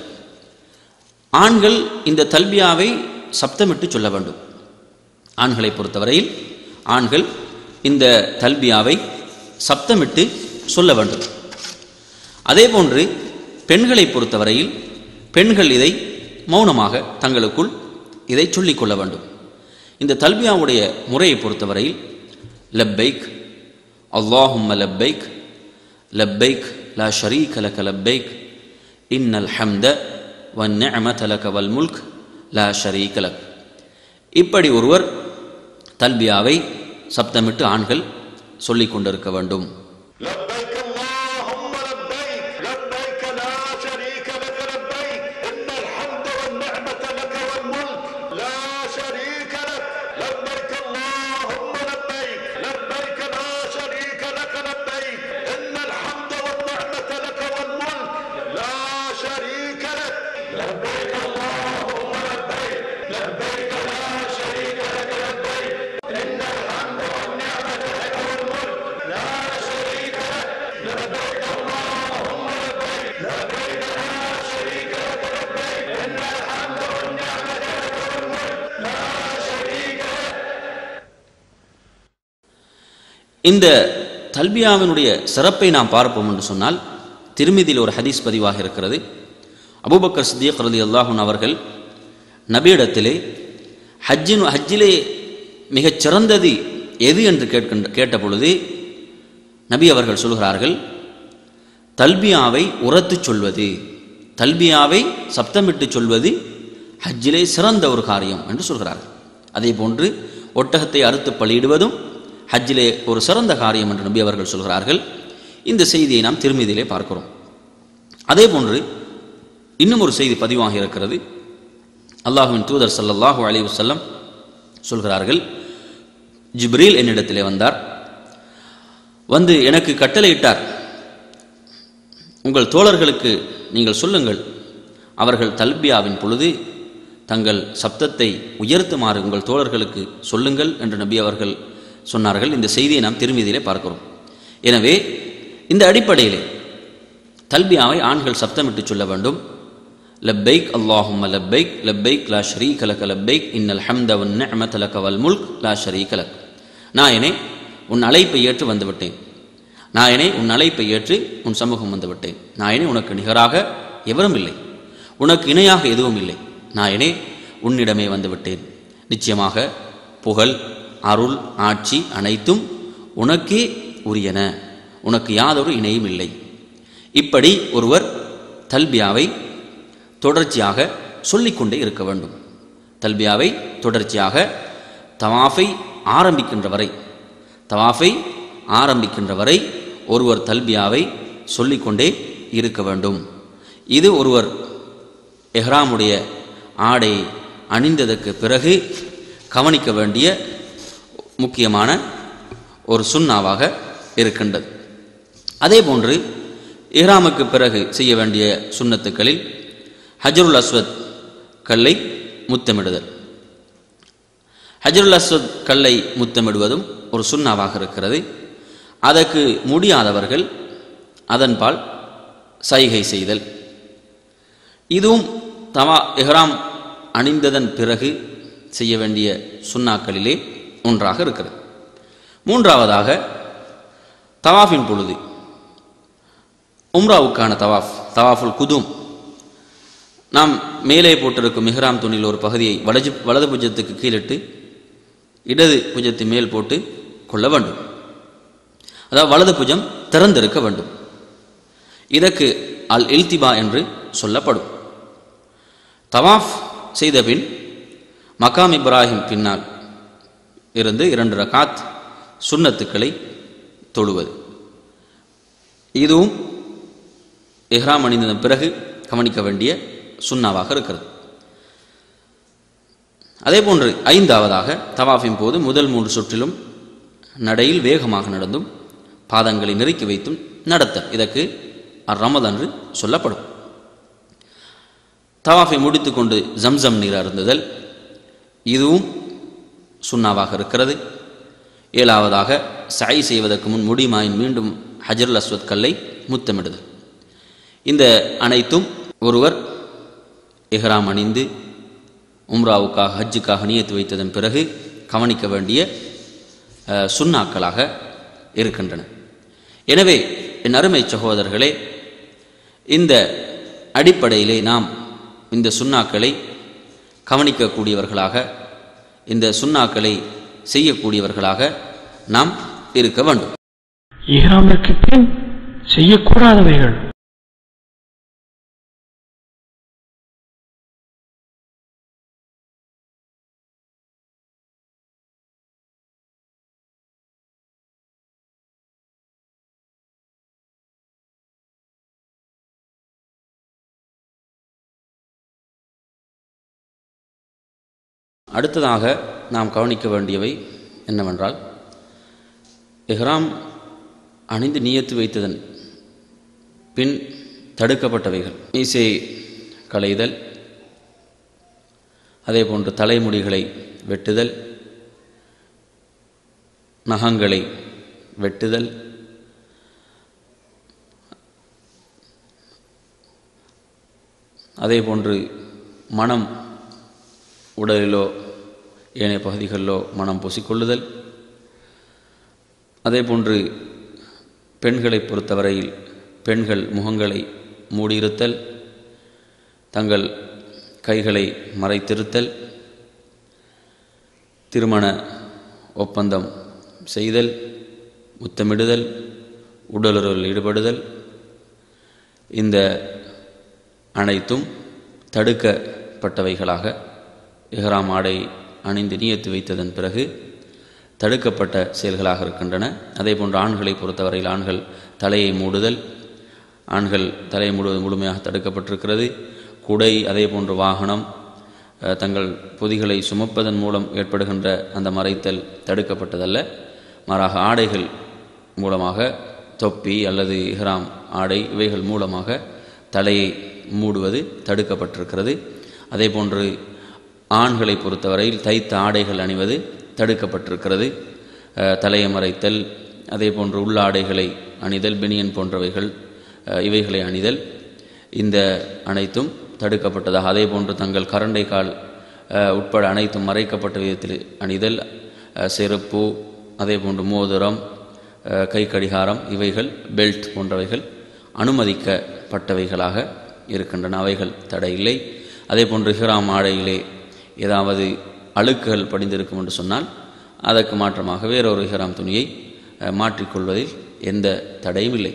ஆண்கள் இந்த தல்பியாவை சப்தமிட்டு சொல்ல வேண்டும் ஆண்களை பொறுத்தவரையில் ஆண்கள் இந்த தல்பியாவை சப்தமிட்டு சொல்ல வேண்டும் அதே போன்று பெண்களை பொறுத்தவரையில் பெண்கள் இதை மௌனமாக தங்களுக்குள் இதை சொல்லிக் கொள்ள வேண்டும் இந்த தல்பியாவுடைய முறையை பொறுத்தவரையில் லப்பைக் அல்லாஹும்ம லப்பைக் லப்பைக் லா ஷரீக லக லப்பைக் இன்னல் ஹம்த வன் நிஅமத லக வல் முல்க் லா ஷரீக லக் இப்படி ஒருவர் தல்பியாவை சப்தமிட்டு ஆண்கள் சொல்லிக் கொண்டிருக்க வேண்டும் لبيك اللهم لبيك لبيك لا شريك لك لبيك إن الحمد والنعمة لك والملك لا شريك لك لبيك اللهم لبيك لبيك لا شريك لك لبيك إن الحمد والنعمة لك والملك لا شريك لك لبيك اللهم لبيك لبيك لا شريك لك لبيك إن الحمد والنعمة لك والملك لا شريك لك لبيك اللهم لبيك لبيك لا شريك لك لبيك إن الحمد والنعمة لك والملك لا شريك لك இந்த தல்பியாவினுடைய சிறப்பை நாம் பார்ப்போம் என்று சொன்னால் திருமிதியில் ஒரு ஹதீஸ் பதிவாக இருக்கிறது அபூபக்கர் சித்தியக் ரதி அல்லாஹூன் அவர்கள் நபியிடத்திலே ஹஜ்ஜின் ஹஜ்ஜிலே மிகச் சிறந்தது எது என்று கேட்கின்ற கேட்ட பொழுது நபி அவர்கள் சொல்கிறார்கள் தல்பியாவை உரத்துச் சொல்வது தல்பியாவை சப்தமிட்டு சொல்வது ஹஜ்ஜிலே சிறந்த ஒரு காரியம் என்று சொல்கிறார்கள் அதே போன்று ஒட்டகத்தை அறுத்து பலியிடுவதும் ஹஜ்ஜிலே ஒரு சிறந்த காரியம் என்று நபி அவர்கள் சொல்கிறார்கள் இந்த செய்தியை நாம் திருமதியிலே பார்க்கிறோம் அதே போன்று இன்னும் ஒரு செய்தி பதிவாக இருக்கிறது அல்லாஹுவின் தூதர் ஸல்லல்லாஹு அலைஹி வஸல்லம் சொல்கிறார்கள் ஜிப்ரீல் என்னிடத்திலே வந்தார் வந்து எனக்கு கட்டளையிட்டார் உங்கள் தோழர்களுக்கு நீங்கள் சொல்லுங்கள் அவர்கள் தல்பியாவின் பொழுது தங்கள் சப்தத்தை உயர்த்துமாறு உங்கள் தோழர்களுக்கு சொல்லுங்கள் என்று நபி அவர்கள் சொன்னார்கள் இந்த செய்தியை நாம் திருமதியிலே பார்க்கிறோம் எனவே இந்த அடிப்படையிலே தல்பியாவை ஆண்கள் சப்தமிட்டு சொல்ல வேண்டும் லப்பைக் அல்லாஹும்ம லப்பைக் லப்பைக் லா ஷரீக லக லப்பைக் இன்னல் ஹம்த வன் நிஅமத லக வல் முல்க் லா ஷரீக லக் நாயனே உன் அழைப்பை ஏற்று வந்துவிட்டேன் நாயனே உன் அழைப்பை ஏற்று உன் சமூகம் வந்துவிட்டேன் நாயனே உனக்கு நிகராக எவரும் இல்லை உனக்கு இணையாக எதுவும் இல்லை நாயனே உன்னிடமே வந்துவிட்டேன் நிச்சயமாக புகழ் அருள் ஆட்சி அனைத்தும் உனக்கே உரியன உனக்கு யாதொரு இணையும் இல்லை இப்படி ஒருவர் தல்பியாவை தொடர்ச்சியாக சொல்லிக்கொண்டே இருக்க வேண்டும் தல்பியாவை தொடர்ச்சியாக தவாஃபை ஆரம்பிக்கின்ற வரை தவாஃபை ஆரம்பிக்கின்ற வரை ஒருவர் தல்பியாவை சொல்லிக்கொண்டே இருக்க வேண்டும் இது ஒருவர் எஹ்ராமுடைய ஆடை அணிந்ததற்கு பிறகு கவனிக்க வேண்டிய முக்கியமான ஒரு சுண்ணாவாக இருக்கின்றது அதே போன்று இஹ்ராமுக்கு பிறகு செய்ய வேண்டிய சுண்ணத்துக்களில் ஹஜருல் அஸ்வத் கல்லை முத்தமிடுதல் ஹஜருல் அஸ்வத் கல்லை முத்தமிடுவதும் ஒரு சுண்ணாவாக இருக்கிறது அதற்கு முடியாதவர்கள் அதன்பால் சைகை செய்தல் இதுவும் தவா எஹ்ராம் அணிந்ததன் பிறகு செய்ய வேண்டிய சுண்ணாக்களிலே ஒன்றாக இருக்கிறது மூன்றாவதாக தவாஃபின் பொழுது உம்ராவுக்கான தவாஃப் தவாஃபுல் குதும் நாம் மேலே போட்டிருக்கும் மிஹ்ராம் துணியில் ஒரு பகுதியை வலது வலது புஜத்துக்கு கீழிட்டு இடது புஜத்து மேல் போட்டு கொள்ள வேண்டும் அதாவது வலது புஜம் திறந்திருக்க வேண்டும் இதற்கு அல் இல்திபா என்று சொல்லப்படும் தவாஃப் செய்த பின் மகாம் இப்ராஹிம் பின்னால் இருந்து இரண்டு ரகாத் சுன்னத்துக்களை தொழுவது இதுவும் இஹ்ராம் அணிந்ததன் பிறகு கவனிக்க வேண்டிய சுண்ணாவாக இருக்கிறது அதே போன்று ஐந்தாவதாக தவாஃபின் போது முதல் மூன்று சுற்றிலும் நடையில் வேகமாக நடந்தும் பாதங்களை நெருக்கி வைத்தும் நடத்தல் இதற்கு அர் என்று சொல்லப்படும் தவாஃபை முடித்துக்கொண்டு ஜம்சம் நீர் அருந்துதல் இதுவும் சுண்ணாவாக இருக்கிறது ஏழாவதாக சாய் செய்வதற்கு முன் முடிமாயின் மீண்டும் ஹஜருல் அஸ்வத் கல்லை முத்தமிடுதல் இந்த அனைத்தும் ஒருவர் இஹ்ராம் அணிந்து உம்ராவுக்காக ஹஜ்ஜுக்காக நியத்து வைத்ததன் பிறகு கவனிக்க வேண்டிய அஹ், சுண்ணாக்களாக இருக்கின்றன எனவே என் அருமை சகோதரர்களே இந்த அடிப்படையிலே நாம் இந்த சுண்ணாக்களை கவனிக்கக்கூடியவர்களாக இந்த சுண்ணாக்களை செய்யக்கூடியவர்களாக நாம் இருக்க வேண்டும் இஹ்ராமிற்கு பின் செய்யக்கூடாதவைகள் அடுத்ததாக நாம் கவனிக்க வேண்டியவை என்னவென்றால் இஹ்ராம் அணிந்து நியத்து வைத்ததன் பின் தடுக்கப்பட்டவைகள் மீசை களைதல் அதே போன்று தலைமுடிகளை வெட்டுதல் நகங்களை வெட்டுதல் அதே போன்று மனம் உடலிலோ ஏனைய பகுதிகளிலோ மனம் பூசிக்கொள்ளுதல் அதே போன்று பெண்களை பொறுத்தவரையில் பெண்கள் முகங்களை மூடியிருத்தல் தங்கள் கைகளை மறைத்திருத்தல் திருமண ஒப்பந்தம் செய்தல் முத்தமிடுதல் உடலுறவில் ஈடுபடுதல் இந்த அனைத்தும் தடுக்கப்பட்டவைகளாக இஹ்ராம் ஆடை அணிந்து நியத்து வைத்ததன் பிறகு தடுக்கப்பட்ட செயல்களாக இருக்கின்றன அதே போன்று ஆண்களை பொறுத்தவரையில் ஆண்கள் தலையை மூடுதல் ஆண்கள் தலையை மூடுவது முழுமையாக தடுக்கப்பட்டிருக்கிறது குடை அதே போன்று வாகனம் அஹ், தங்கள் பொதிகளை சுமப்பதன் மூலம் ஏற்படுகின்ற அந்த மறைத்தல் தடுக்கப்பட்டதல்ல மாறாக ஆடைகள் மூலமாக தொப்பி அல்லது இஹ்ராம் ஆடை இவைகள் மூலமாக தலையை மூடுவது தடுக்கப்பட்டிருக்கிறது அதே போன்று ஆண்களை பொறுத்தவரையில் தைத்த ஆடைகள் அணிவது தடுக்கப்பட்டிருக்கிறது அஹ், தலையை மறைத்தல் அதே போன்று உள்ள ஆடைகளை அணிதல் பெனியன் போன்றவைகள் அஹ், இவைகளை அணிதல் இந்த அனைத்தும் தடுக்கப்பட்டதாக அதே போன்று தங்கள் கரண்டை கால் அஹ், உட்பட அனைத்தும் மறைக்கப்பட்ட விதத்தில் அணிதல் அஹ், செருப்பு அதே போன்று மோதிரம் அஹ், கை கடிகாரம் இவைகள் பெல்ட் போன்றவைகள் அனுமதிக்கப்பட்டவைகளாக இருக்கின்றன அவைகள் தடையில்லை அதே போன்று ஹிராம் ஆடையிலே ஏதாவது அழுக்குகள் படிந்திருக்கும் என்று சொன்னால் அதற்கு மாற்றமாக வேறொரு ஹிராம் துணியை அஹ், மாற்றிக்கொள்வதில் எந்த தடையும் இல்லை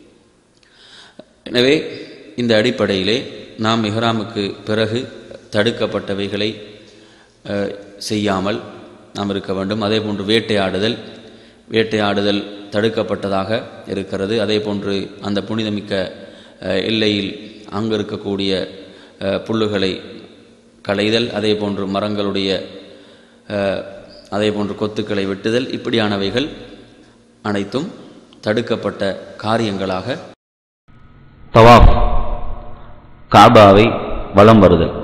எனவே இந்த அடிப்படையிலே நாம் இஹ்ராமுக்கு பிறகு தடுக்கப்பட்டவைகளை அஹ், செய்யாமல் நாம் இருக்க வேண்டும் அதே போன்று வேட்டையாடுதல் வேட்டையாடுதல் தடுக்கப்பட்டதாக இருக்கிறது அதே போன்று அந்த புனிதமிக்க அஹ், எல்லையில் அங்கு இருக்கக்கூடிய அஹ், புல்லுகளை களைதல் அதே போன்று மரங்களுடைய அஹ், அதே போன்று கொத்துக்களை வெட்டுதல் இப்படியானவைகள் அனைத்தும் தடுக்கப்பட்ட காரியங்களாக தவாஃப் காபாவை வலம் வருதல்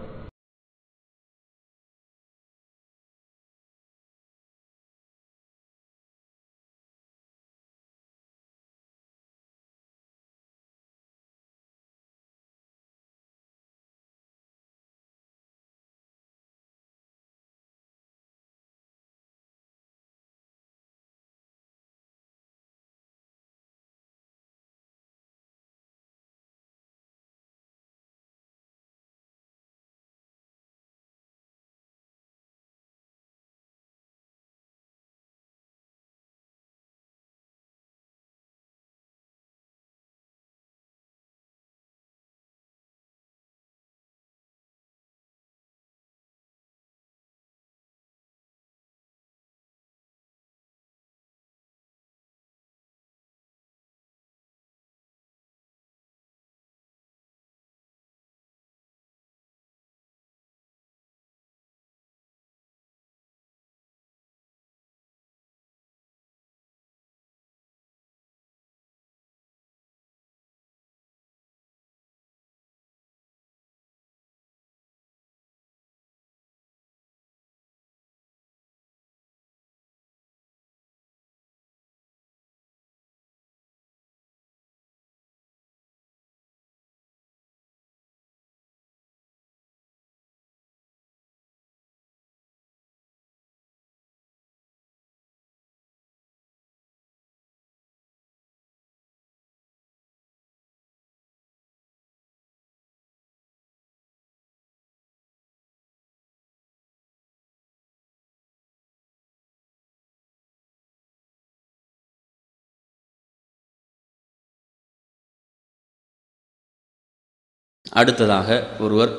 அடுத்ததாக ஒருவர்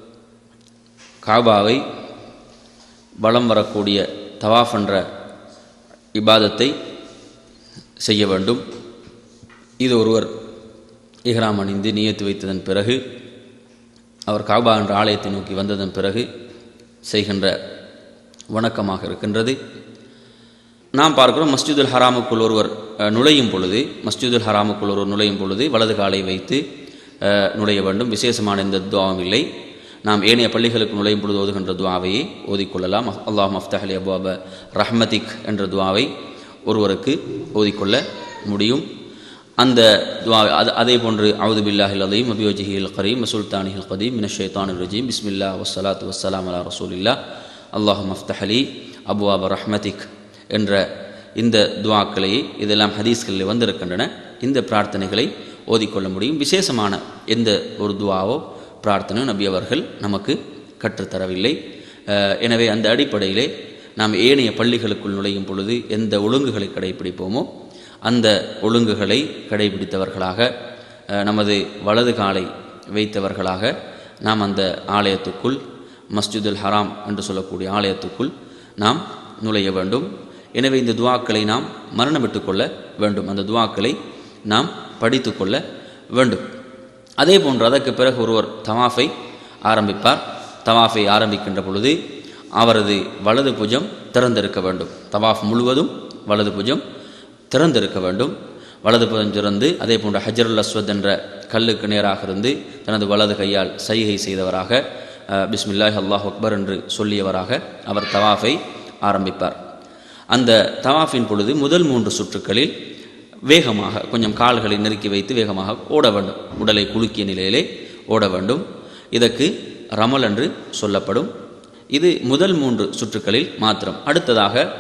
காபாவை வலம் வரக்கூடிய தவாஃப் என்ற இபாதத்தை செய்ய வேண்டும் இது ஒருவர் இஹ்ராம் அணிந்து நியத்து வைத்ததன் பிறகு அவர் காபா என்ற ஆலயத்தை நோக்கி வந்ததன் பிறகு செய்கின்ற வணக்கமாக இருக்கின்றது நாம் பார்க்கிறோம் மஸ்ஜிதுல் ஹராமுக்குள் ஒருவர் அஹ், நுழையும் பொழுது மஸ்ஜிதுல் ஹராமுக்குள் ஒருவர் நுழையும் பொழுது வலது காலை வைத்து அஹ், நுழைய வேண்டும் விசேஷமான எந்த துவாவும் இல்லை நாம் ஏனைய பள்ளிகளுக்கு நுழையும் பொழுது ஓதுகின்ற துவாவையே ஓதிக்கொள்ளலாம் அல்லாஹ் மஃப்தஹலி அபுவாப ரஹ்மதிக் என்ற துவாவை ஒருவருக்கு ஓதிக்கொள்ள முடியும் அந்த துவா அது அதே போன்று அவுது பில்லாஹில் அலீம் அபியோஜிஹில் கரீம் சுல்தானிஹில் கதீம் மின ஷைத்தான் ரஜீம் பிஸ்மில்லா வஸ்ஸலாத்து வஸ்ஸலாம் அலா ரசூலில்லா அல்லாஹ் மஃப்தஹலி அபுவாப ரஹ்மதிக் என்ற இந்த துவாக்களை இதெல்லாம் ஹதீஸ்களில் வந்திருக்கின்றன இந்த பிரார்த்தனைகளை ஓதிக்கொள்ள முடியும் விசேஷமான எந்த ஒரு துவாவோ பிரார்த்தனையோ நபி அவர்கள் நமக்கு கற்றுத்தரவில்லை அஹ், எனவே அந்த அடிப்படையிலே நாம் ஏனைய பள்ளிகளுக்குள் நுழையும் பொழுது எந்த ஒழுங்குகளை கடைபிடிப்போமோ அந்த ஒழுங்குகளை கடைபிடித்தவர்களாக அஹ், நமது வலது காலை வைத்தவர்களாக நாம் அந்த ஆலயத்துக்குள் மஸ்ஜிதுல் ஹராம் என்று சொல்லக்கூடிய ஆலயத்துக்குள் நாம் நுழைய வேண்டும் எனவே இந்த துவாக்களை நாம் மரணமிட்டுக் கொள்ள வேண்டும் அந்த துவாக்களை நாம் படித்து கொள்ள வேண்டும் அதே போன்று அதற்கு பிறகு ஒருவர் தவாஃபை ஆரம்பிப்பார் தவாஃபை ஆரம்பிக்கின்ற பொழுது அவரது வலது புஜம் திறந்திருக்க வேண்டும் தவாஃப் முழுவதும் வலது புஜம் திறந்திருக்க வேண்டும் வலது புஜம் திறந்து அதே போன்று ஹஜருல் அஸ்வத் என்ற கல்லுக்கு நேராக இருந்து தனது வலது கையால் சைகை செய்தவராக அஹ், பிஸ்மில்லாஹ் அல்லாஹ் அக்பர் என்று சொல்லியவராக அவர் தவாஃபை ஆரம்பிப்பார் அந்த தவாஃபின் பொழுது முதல் மூன்று சுற்றுக்களில் வேகமாக கொஞ்சம் கால்களை நெருக்கி வைத்து வேகமாக ஓட வேண்டும் உடலை குலுக்கிய நிலையிலே ஓட வேண்டும் இதற்கு ரமல் என்று சொல்லப்படும் இது முதல் மூன்று சுற்றுக்களில் மாத்திரம் அடுத்ததாக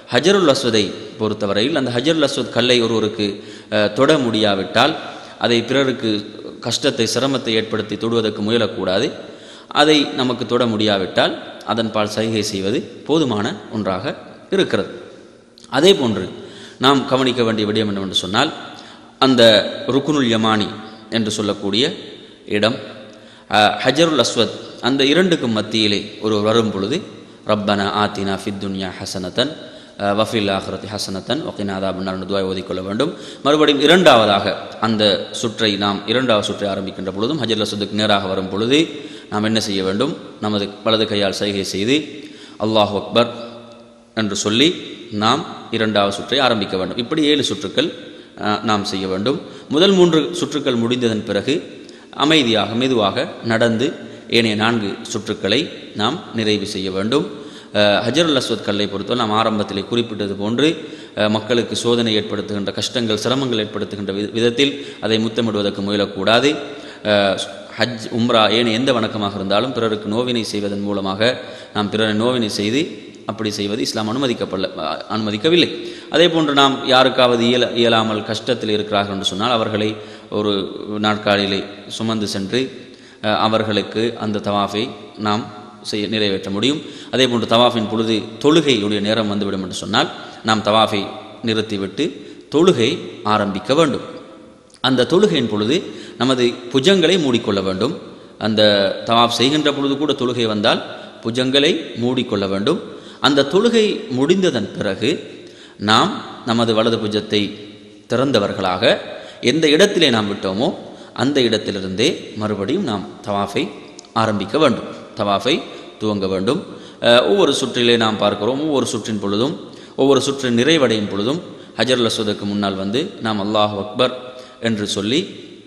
ஹஜருல் அஸ்வதை பொறுத்தவரையில் அந்த ஹஜருல் அஸ்வத் கல்லை ஒருவருக்கு அஹ், தொட முடியாவிட்டால் அதை பிறருக்கு கஷ்டத்தை சிரமத்தை ஏற்படுத்தி தொடுவதற்கு முயலக்கூடாது அதை நமக்கு தொட முடியாவிட்டால் அதன் பால் சைகை செய்வது போதுமான ஒன்றாக இருக்கிறது அதே போன்று நாம் கவனிக்க வேண்டிய விடயம் என்னவென்று சொன்னால் அந்த ருக்குனுல் யமானி என்று சொல்லக்கூடிய இடம் அஹ், ஹஜருல் அஸ்வத் அந்த இரண்டுக்கும் மத்தியிலே ஒரு வரும் பொழுது ரப்பனா ஆத்தினா ஃபித் துன்யா ஹசனத்தன் அஹ், வஃபில் ஆஹ்ரத்தி ஹசனத்தன் ஒக்கினாதா பின்னார் துவாய் ஓதிக்கொள்ள வேண்டும் மறுபடியும் இரண்டாவதாக அந்த சுற்றை நாம் இரண்டாவது சுற்றை ஆரம்பிக்கின்ற பொழுதும் ஹஜருல் அஸ்வத்துக்கு நேராக வரும் பொழுது நாம் என்ன செய்ய வேண்டும் நமது வலது கையால் சைகை செய்து அல்லாஹ் அக்பர் என்று சொல்லி நாம் இரண்டாவது சுற்றை ஆரம்பிக்க வேண்டும் இப்படி ஏழு சுற்றுக்கள் அஹ், நாம் செய்ய வேண்டும் முதல் மூன்று சுற்றுக்கள் முடிந்ததன் பிறகு அமைதியாக மெதுவாக நடந்து ஏனைய நான்கு சுற்றுக்களை நாம் நிறைவு செய்ய வேண்டும் அஹ், ஹஜருல் அஸ்வத் கல்லை பொறுத்தவரை நாம் ஆரம்பத்திலே குறிப்பிட்டது போன்று அஹ், மக்களுக்கு சோதனை ஏற்படுத்துகின்ற கஷ்டங்கள் சிரமங்கள் ஏற்படுத்துகின்ற வி- விதத்தில் அதை முத்தமிடுவதற்கு முயலக்கூடாது அஹ், ஹஜ் உம்ரா ஏனைய எந்த வணக்கமாக இருந்தாலும் பிறருக்கு நோவினை செய்வதன் மூலமாக நாம் பிறரை நோவினை செய்து அப்படி செய்வது இஸ்லாம் அனுமதிக்கப்படல அஹ், அனுமதிக்கவில்லை அதே போன்று நாம் யாருக்காவது இயல இயலாமல் கஷ்டத்தில் இருக்கிறார்கள் என்று சொன்னால் அவர்களை ஒரு நாட்காலிலே சுமந்து சென்று அஹ், அவர்களுக்கு அந்த தவாஃபை நாம் செய்ய நிறைவேற்ற முடியும் அதே போன்று தவாஃபின் பொழுது தொழுகையுடைய நேரம் வந்துவிடும் என்று சொன்னால் நாம் தவாஃபை நிறுத்திவிட்டு தொழுகை ஆரம்பிக்க வேண்டும் அந்த தொழுகையின் பொழுது நமது புஜங்களை மூடிக்கொள்ள வேண்டும் அந்த தவாப் செய்கின்ற பொழுது கூட தொழுகை வந்தால் புஜங்களை மூடிக்கொள்ள வேண்டும் அந்த தொழுகை முடிந்ததன் பிறகு நாம் நமது வலது புஜத்தை திறந்தவர்களாக எந்த இடத்திலே நாம் விட்டோமோ அந்த இடத்திலிருந்தே மறுபடியும் நாம் தவாஃபை ஆரம்பிக்க வேண்டும் தவாஃபை துவங்க வேண்டும் அஹ், ஒவ்வொரு சுற்றிலே நாம் பார்க்கிறோம் ஒவ்வொரு சுற்றின் பொழுதும் ஒவ்வொரு சுற்று நிறைவடையும் பொழுதும் ஹஜர் அஸ்வதுக்கு முன்னால் வந்து நாம் அல்லாஹ் அக்பர் என்று சொல்லி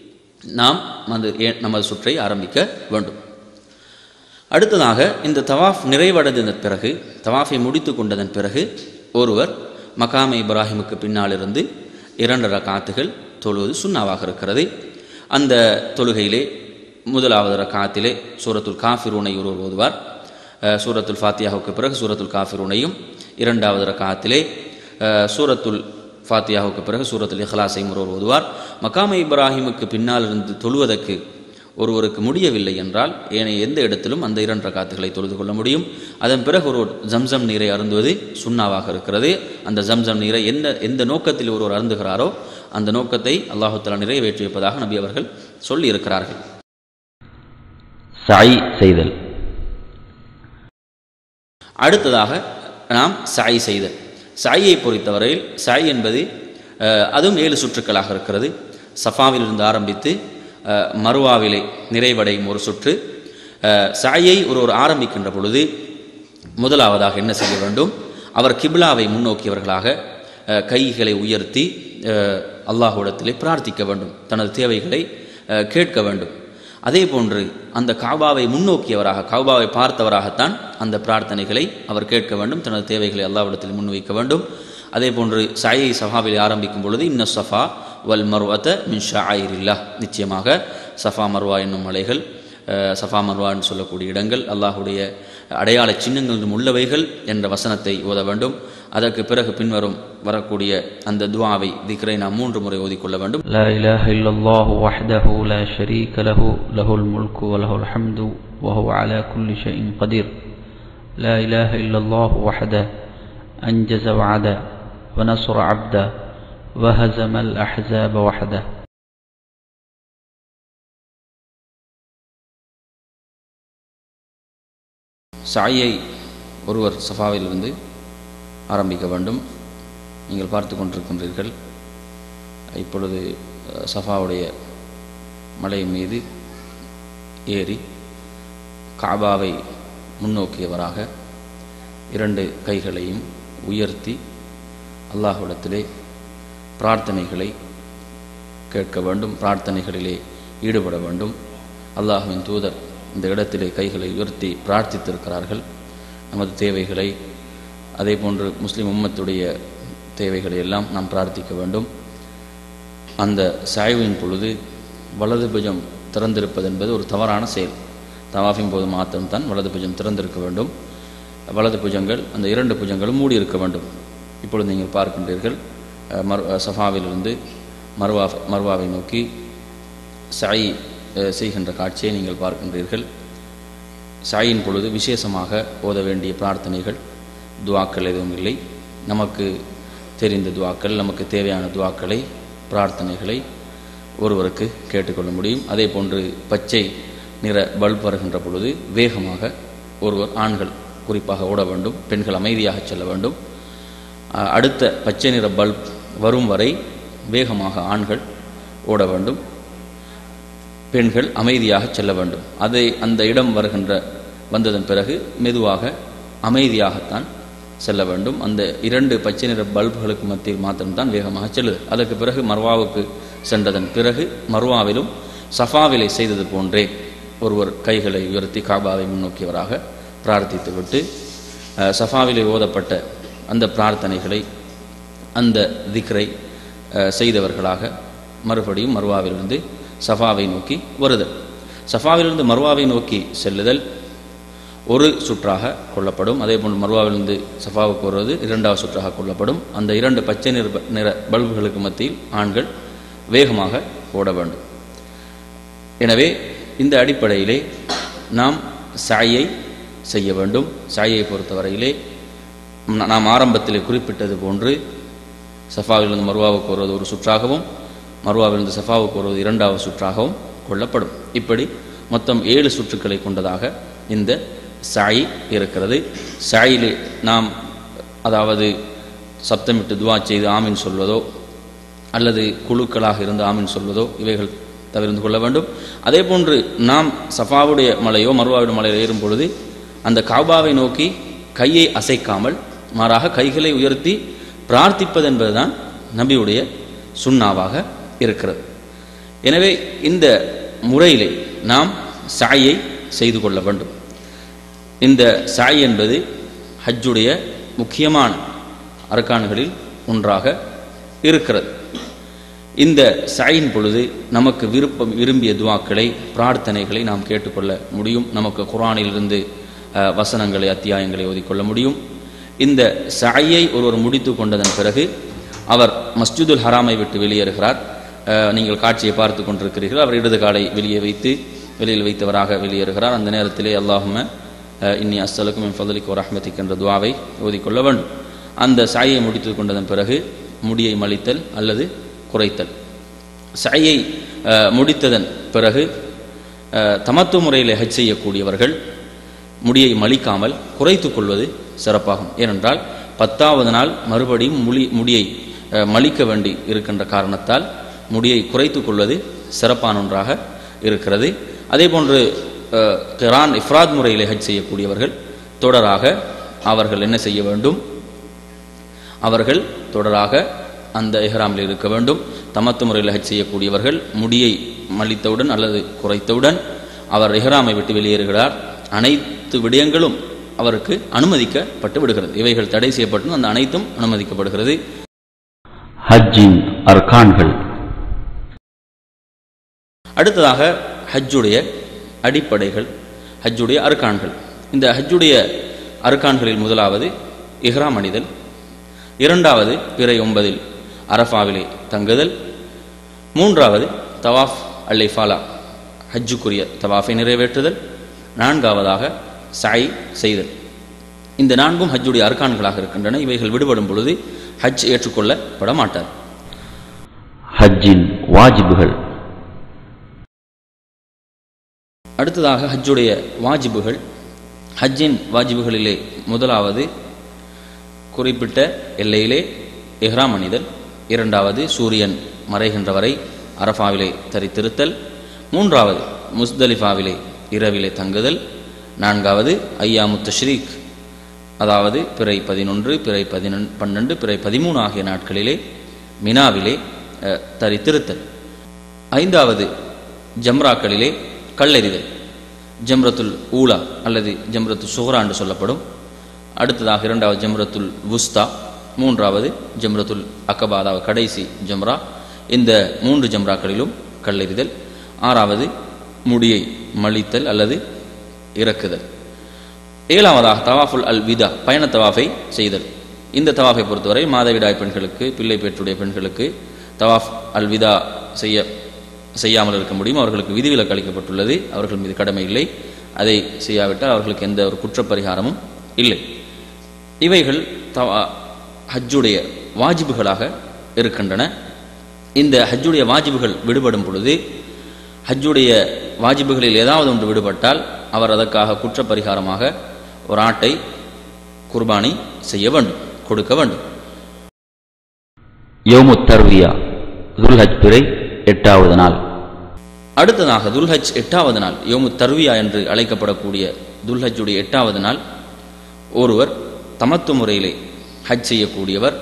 நாம் வந்து ஏ- நமது சுற்றை ஆரம்பிக்க வேண்டும் அடுத்ததாக இந்த தவாஃப் நிறைவடைந்ததன் பிறகு தவாஃபை முடித்து கொண்டதன் பிறகு ஒருவர் மகாமே இப்ராஹிமுக்கு பின்னாலிருந்து இரண்டு ரகாத்துகள் தொழுவது சுண்ணாவாக இருக்கிறது அந்த தொழுகையிலே முதலாவது ரகாத்திலே சூரத்துல் காஃபிரூனை ஒருவர் ஓதுவார் அஹ், சூரத்துல் ஃபாத்தியாவுக்கு பிறகு சூரத்துல் காஃபிரூனையும் இரண்டாவது ரகாத்திலே அஹ், சூரத்துல் ஃபாத்தியாவுக்கு பிறகு சூரத்துல் இஹ்லாஸையும் ஒருவர் ஓதுவார் மகாமே இப்ராஹிமுக்கு பின்னால் இருந்து தொழுவதற்கு ஒருவருக்கு முடியவில்லை என்றால் ஏனைய எந்த இடத்திலும் அந்த இரண்டு ரகாத்துகளை தொழுது கொள்ள முடியும் அதன் பிறகு ஒரு ஜம்சம் நீரை அருந்துவது சுண்ணாவாக இருக்கிறது அந்த ஜம்சம் நீரை எந்த எந்த நோக்கத்தில் ஒருவர் அருந்துகிறாரோ அந்த நோக்கத்தை அல்லாஹு தஆலா நிறைவேற்றி வைப்பதாக நபி அவர்கள் சொல்லி இருக்கிறார்கள் சாய் செய்தல் அடுத்ததாக நாம் சாய் செய்தல் சாயை பொறுத்தவரையில் சாய் என்பது அஹ், அதுவும் ஏழு சுற்றுக்களாக இருக்கிறது சஃபாவிலிருந்து ஆரம்பித்து அஹ், மருவாவிலே நிறைவடையும் ஒரு சுற்று அஹ், சாயை ஒருவர் ஆரம்பிக்கின்ற பொழுது முதலாவதாக என்ன செய்ய வேண்டும் அவர் கிப்லாவை முன்னோக்கியவர்களாக அஹ், கைகளை உயர்த்தி அஹ், அல்லாஹ்விடத்திலே பிரார்த்திக்க வேண்டும் தனது தேவைகளை அஹ், கேட்க வேண்டும் அதே போன்று அந்த காபாவை முன்னோக்கியவராக காபாவை பார்த்தவராகத்தான் அந்த பிரார்த்தனைகளை அவர் கேட்க வேண்டும் தனது தேவைகளை அல்லாவிடத்தில் முன்வைக்க வேண்டும் அதே போன்று சாயை சஃபாவில் ஆரம்பிக்கும் பொழுது இன்ன சஃபா வல் மர்வத்த மின் ஷாயிரில்லா நிச்சயமாக சஃபா மர்வா என்னும் மலைகள் அஹ், சஃபா மர்வான்னு சொல்லக்கூடிய இடங்கள் அல்லாஹுடைய அடையாள சின்னங்கள் உள்ளவைகள் என்ற வசனத்தை ஓத வேண்டும் அதற்கு பிறகு பின்வரும் வரக்கூடிய அந்த துவாவை திக்ரை நாம் மூன்று முறை ஓதிக்கொள்ள வேண்டும் لا إله إلا الله وحده لا شريك له له الملك وله الحمد وهو على كل شيء قدير لا إله إلا الله وحده أنجز وعدا ونصر عبدا وهزم الأحزاب وحده சாயை ஒருவர் சஃபாவிலிருந்து ஆரம்பிக்க வேண்டும் நீங்கள் பார்த்து கொண்டிருக்கின்றீர்கள் இப்பொழுது அஹ், சஃபாவுடைய மலை மீது ஏறி காபாவை முன்னோக்கியவராக இரண்டு கைகளையும் உயர்த்தி அல்லாஹ்விடத்திலே பிரார்த்தனைகளை கேட்க வேண்டும் பிரார்த்தனைகளிலே ஈடுபட வேண்டும் அல்லாஹ்வின் தூதர் இந்த இடத்திலே கைகளை உயர்த்தி பிரார்த்தித்திருக்கிறார்கள் நமது தேவைகளை அதே போன்று முஸ்லிம் உம்மத்துடைய தேவைகளை எல்லாம் நாம் பிரார்த்திக்க வேண்டும் அந்த சாய்வின் பொழுது வலது புஜம் திறந்திருப்பது என்பது ஒரு தவறான செயல் தவாஃபின் போது மாத்திரம்தான் வலது புஜம் திறந்திருக்க வேண்டும் வலது புஜங்கள் அந்த இரண்டு புஜங்களும் மூடி இருக்க வேண்டும் இப்பொழுது நீங்கள் பார்க்கின்றீர்கள் அஹ், மர் அஹ், சஃபாவிலிருந்து மர்வா மர்வாவை நோக்கி சாய் அஹ், செய்கின்ற காட்சியை நீங்கள் பார்க்கின்றீர்கள் சாயின் பொழுது விசேஷமாக ஓத வேண்டிய பிரார்த்தனைகள் துவாக்கள் எதுவும் இல்லை நமக்கு தெரிந்த துவாக்கள் நமக்கு தேவையான துவாக்களை பிரார்த்தனைகளை ஒருவருக்கு கேட்டுக்கொள்ள முடியும் அதே போன்று பச்சை நிற பல்ப் வருகின்ற பொழுது வேகமாக ஒருவர் ஆண்கள் குறிப்பாக ஓட வேண்டும் பெண்கள் அமைதியாக செல்ல வேண்டும் அஹ், அடுத்த பச்சை நிற பல்ப் வரும் வரை வேகமாக ஆண்கள் ஓட வேண்டும் பெண்கள் அமைதியாக செல்ல வேண்டும் அதை அந்த இடம் வருகின்ற வந்ததன் பிறகு மெதுவாக அமைதியாகத்தான் செல்ல வேண்டும் அந்த இரண்டு பச்சை நிற பல்புகளுக்கு மத்தியில் மாத்திரம்தான் வேகமாக செல்லுது அதற்கு பிறகு மர்வாவுக்கு சென்றதன் பிறகு மர்வாவிலும் சஃபாவிலை செய்தது போன்றே ஒருவர் கைகளை உயர்த்தி காபாவை முன்னோக்கியவராக பிரார்த்தித்துவிட்டு அஹ், சஃபாவிலே ஓதப்பட்ட அந்த பிரார்த்தனைகளை அந்த திக்ரை அஹ், செய்தவர்களாக மறுபடியும் மர்வாவிலிருந்து சஃபாவை நோக்கி வருதல் சஃபாவிலிருந்து மர்வாவை நோக்கி செல்லுதல் ஒரு சுற்றாக கொள்ளப்படும் அதே போன்று மர்வாவிலிருந்து சஃபாவுக்கு வருவது இரண்டாவது சுற்றாக கொள்ளப்படும் அந்த இரண்டு பச்சை நிற நிற பல்புகளுக்கு மத்தியில் ஆண்கள் வேகமாக ஓட வேண்டும் எனவே இந்த அடிப்படையிலே நாம் சாயை செய்ய வேண்டும் சாயை பொறுத்தவரையிலே நா- நாம் ஆரம்பத்திலே குறிப்பிட்டது போன்று சஃபாவிலிருந்து மருவாவுக்கு வருவது ஒரு சுற்றாகவும் மருவாவிலிருந்து சஃபாவுக்கு வருவது இரண்டாவது சுற்றாகவும் கொள்ளப்படும் இப்படி மொத்தம் ஏழு சுற்றுக்களை கொண்டதாக இந்த சாய் இருக்கிறது சாயிலே நாம் அதாவது சப்தமிட்டு துவா செய்து ஆமீன் சொல்வதோ அல்லது குழுக்களாக இருந்து ஆமீன் சொல்வதோ இவைகள் தவிர்த்து கொள்ள வேண்டும் அதே போன்று நாம் சஃபாவுடைய மலையோ மருவாவுடைய மலையோ ஏறும் பொழுது அந்த காபாவை நோக்கி கையை அசைக்காமல் மாறாக கைகளை உயர்த்தி பிரார்த்திப்பது என்பதுதான் நபியுடைய சுண்ணாவாக இருக்கிறது எனவே இந்த முறையிலே நாம் சாயை செய்து கொள்ள வேண்டும் இந்த சாய் என்பது ஹஜ்ஜுடைய முக்கியமான அரக்கான்களில் ஒன்றாக இருக்கிறது இந்த சாயின் பொழுது நமக்கு விருப்பம் விரும்பிய துவாக்களை பிரார்த்தனைகளை நாம் கேட்டுக்கொள்ள முடியும் நமக்கு குரானிலிருந்து அஹ், வசனங்களை அத்தியாயங்களை ஓதிக்கொள்ள முடியும் இந்த சாயை ஒருவர் முடித்து கொண்டதன் பிறகு அவர் மஸ்ஜிதுல் ஹராமை விட்டு வெளியேறுகிறார் அஹ், நீங்கள் காட்சியை பார்த்து கொண்டிருக்கிறீர்கள் அவர் இடது காலை வெளியே வைத்து வெளியில் வைத்தவராக வெளியேறுகிறார் அந்த நேரத்திலே அல்லாஹும அஹ், இன்னி அஸ்ஸலுக்கும் என் ஃபதலிக்கு ரஹ்மதிக் என்ற துவாவை ஓதிக்கொள்ள வேண்டும் அந்த சாயை முடித்து கொண்டதன் பிறகு முடியை மலித்தல் அல்லது குறைத்தல் சாயை அஹ், முடித்ததன் பிறகு அஹ், தமத்து முறையில் ஹஜ் செய்யக்கூடியவர்கள் முடியை மலிக்காமல் குறைத்துக் கொள்வது சிறப்பாகும் ஏனென்றால் பத்தாவது நாள் மறுபடியும் முடி முடியை அஹ், மலிக்க வேண்டி இருக்கின்ற காரணத்தால் முடியை குறைத்துக் கொள்வது சிறப்பான ஒன்றாக இருக்கிறது அதே போன்று அஹ், கிரான் இஃப்ராத் முறையில் ஹஜ் செய்யக்கூடியவர்கள் தொடராக அவர்கள் என்ன செய்ய வேண்டும் அவர்கள் தொடராக அந்த இஹ்ராமில் இருக்க வேண்டும் தமத்து முறையில் ஹஜ் செய்யக்கூடியவர்கள் முடியை மலித்தவுடன் அல்லது குறைத்தவுடன் அவர் இஹ்ராமை விட்டு வெளியேறுகிறார் அனைத்து விடயங்களும் அவருக்கு அனுமதிக்கப்பட்டு விடுகிறது இவைகள் தடை செய்யப்பட்டு அந்த அனைத்தும் அனுமதிக்கப்படுகிறது ஹஜ்ஜின் அர்கான்கள் அடுத்ததாக ஹஜ்ஜுடைய அடிப்படைகள் ஹஜ்ஜுடைய அர்கான்கள் இந்த ஹஜ்ஜுடைய அர்கான்களில் முதலாவது இஹ்ராம் அணிதல் இரண்டாவது பிறை ஒன்பதில் அரஃபாவிலே தங்குதல் மூன்றாவது தவாஃப் அல்லை ஃபாலா ஹஜ்ஜுக்குரிய தவாஃபை நிறைவேற்றுதல் நான்காவதாக சாய் செய்தல் இந்த நான்கும் ஹஜ்ஜுடைய அர்கான்களாக இருக்கின்றன இவைகள் விடுபடும் பொழுது ஹஜ் ஏற்றுக்கொள்ளப்பட மாட்டார் ஹஜ்ஜின் வாஜிபுகள் அடுத்ததாக ஹஜ்ஜுடைய வாஜிபுகள் ஹஜ்ஜின் வாஜிபுகளிலே முதலாவது குறிப்பிட்ட எல்லையிலே இஹ்ராம் அணிதல் இரண்டாவது சூரியன் மறைகின்ற வரை அரஃபாவிலே தரித்திருத்தல் மூன்றாவது முஸ்தலிஃபாவிலே இரவிலே தங்குதல் நான்காவது ஐயாமு தஷ்ரீக் அதாவது பிறை பதினொன்று பிறை பதினொன் பன்னெண்டு பிறை பதிமூணு ஆகிய நாட்களிலே மினாவிலே அஹ், தரித்திருத்தல் ஐந்தாவது ஜம்ராக்களிலே கல்லெறிதல் ஜம்ரத்துல் ஊலா அல்லது ஜம்ரத்து சுஹ்ரா என்று சொல்லப்படும் அடுத்ததாக இரண்டாவது ஜம்ரத்துல் வுஸ்தா மூன்றாவது ஜம்ரத்துல் அக்கபா அதாவது கடைசி ஜம்ரா இந்த மூன்று ஜம்ராக்களிலும் கல்லெறிதல் ஆறாவது முடியை மலித்தல் அல்லது இறக்குதல் ஏழாவதாக தவாஃபுல் அல் விதா பயண தவாஃபை செய்தல் இந்த தவாஃபை பொறுத்தவரை மாதவிடாய் பெண்களுக்கு பிள்ளை பெற்றுடைய பெண்களுக்கு தவாஃப் அல்விதா செய்ய செய்யாமல் இருக்க முடியும் அவர்களுக்கு விதிவிலக்கு அளிக்கப்பட்டுள்ளது அவர்கள் மீது கடமை இல்லை அதை செய்யாவிட்டால் அவர்களுக்கு எந்த ஒரு குற்றப்பரிகாரமும் இல்லை இவைகள் தவா ஹஜ்ஜுடைய வாஜிபுகளாக இருக்கின்றன இந்த ஹஜ்ஜுடைய வாஜிபுகள் விடுபடும் பொழுது ஹஜ்ஜுடைய வாஜிபுகளில் ஏதாவது ஒன்று விடுபட்டால் அவர் அதற்காக குற்றப்பரிகாரமாக ஒரு ஆட்டை குர்பானி செய்ய வேண்டும் கொடுக்க வேண்டும் யோமு தர்வியா துல்ஹஜ் பிறை எட்டாவது நாள் அடுத்ததாக துல்ஹஜ் எட்டாவது நாள் யோமு தர்வியா என்று அழைக்கப்படக்கூடிய துல்ஹஜ்ஜுடைய எட்டாவது நாள் ஒருவர் தமத்து முறையிலே ஹஜ் செய்யக்கூடியவர்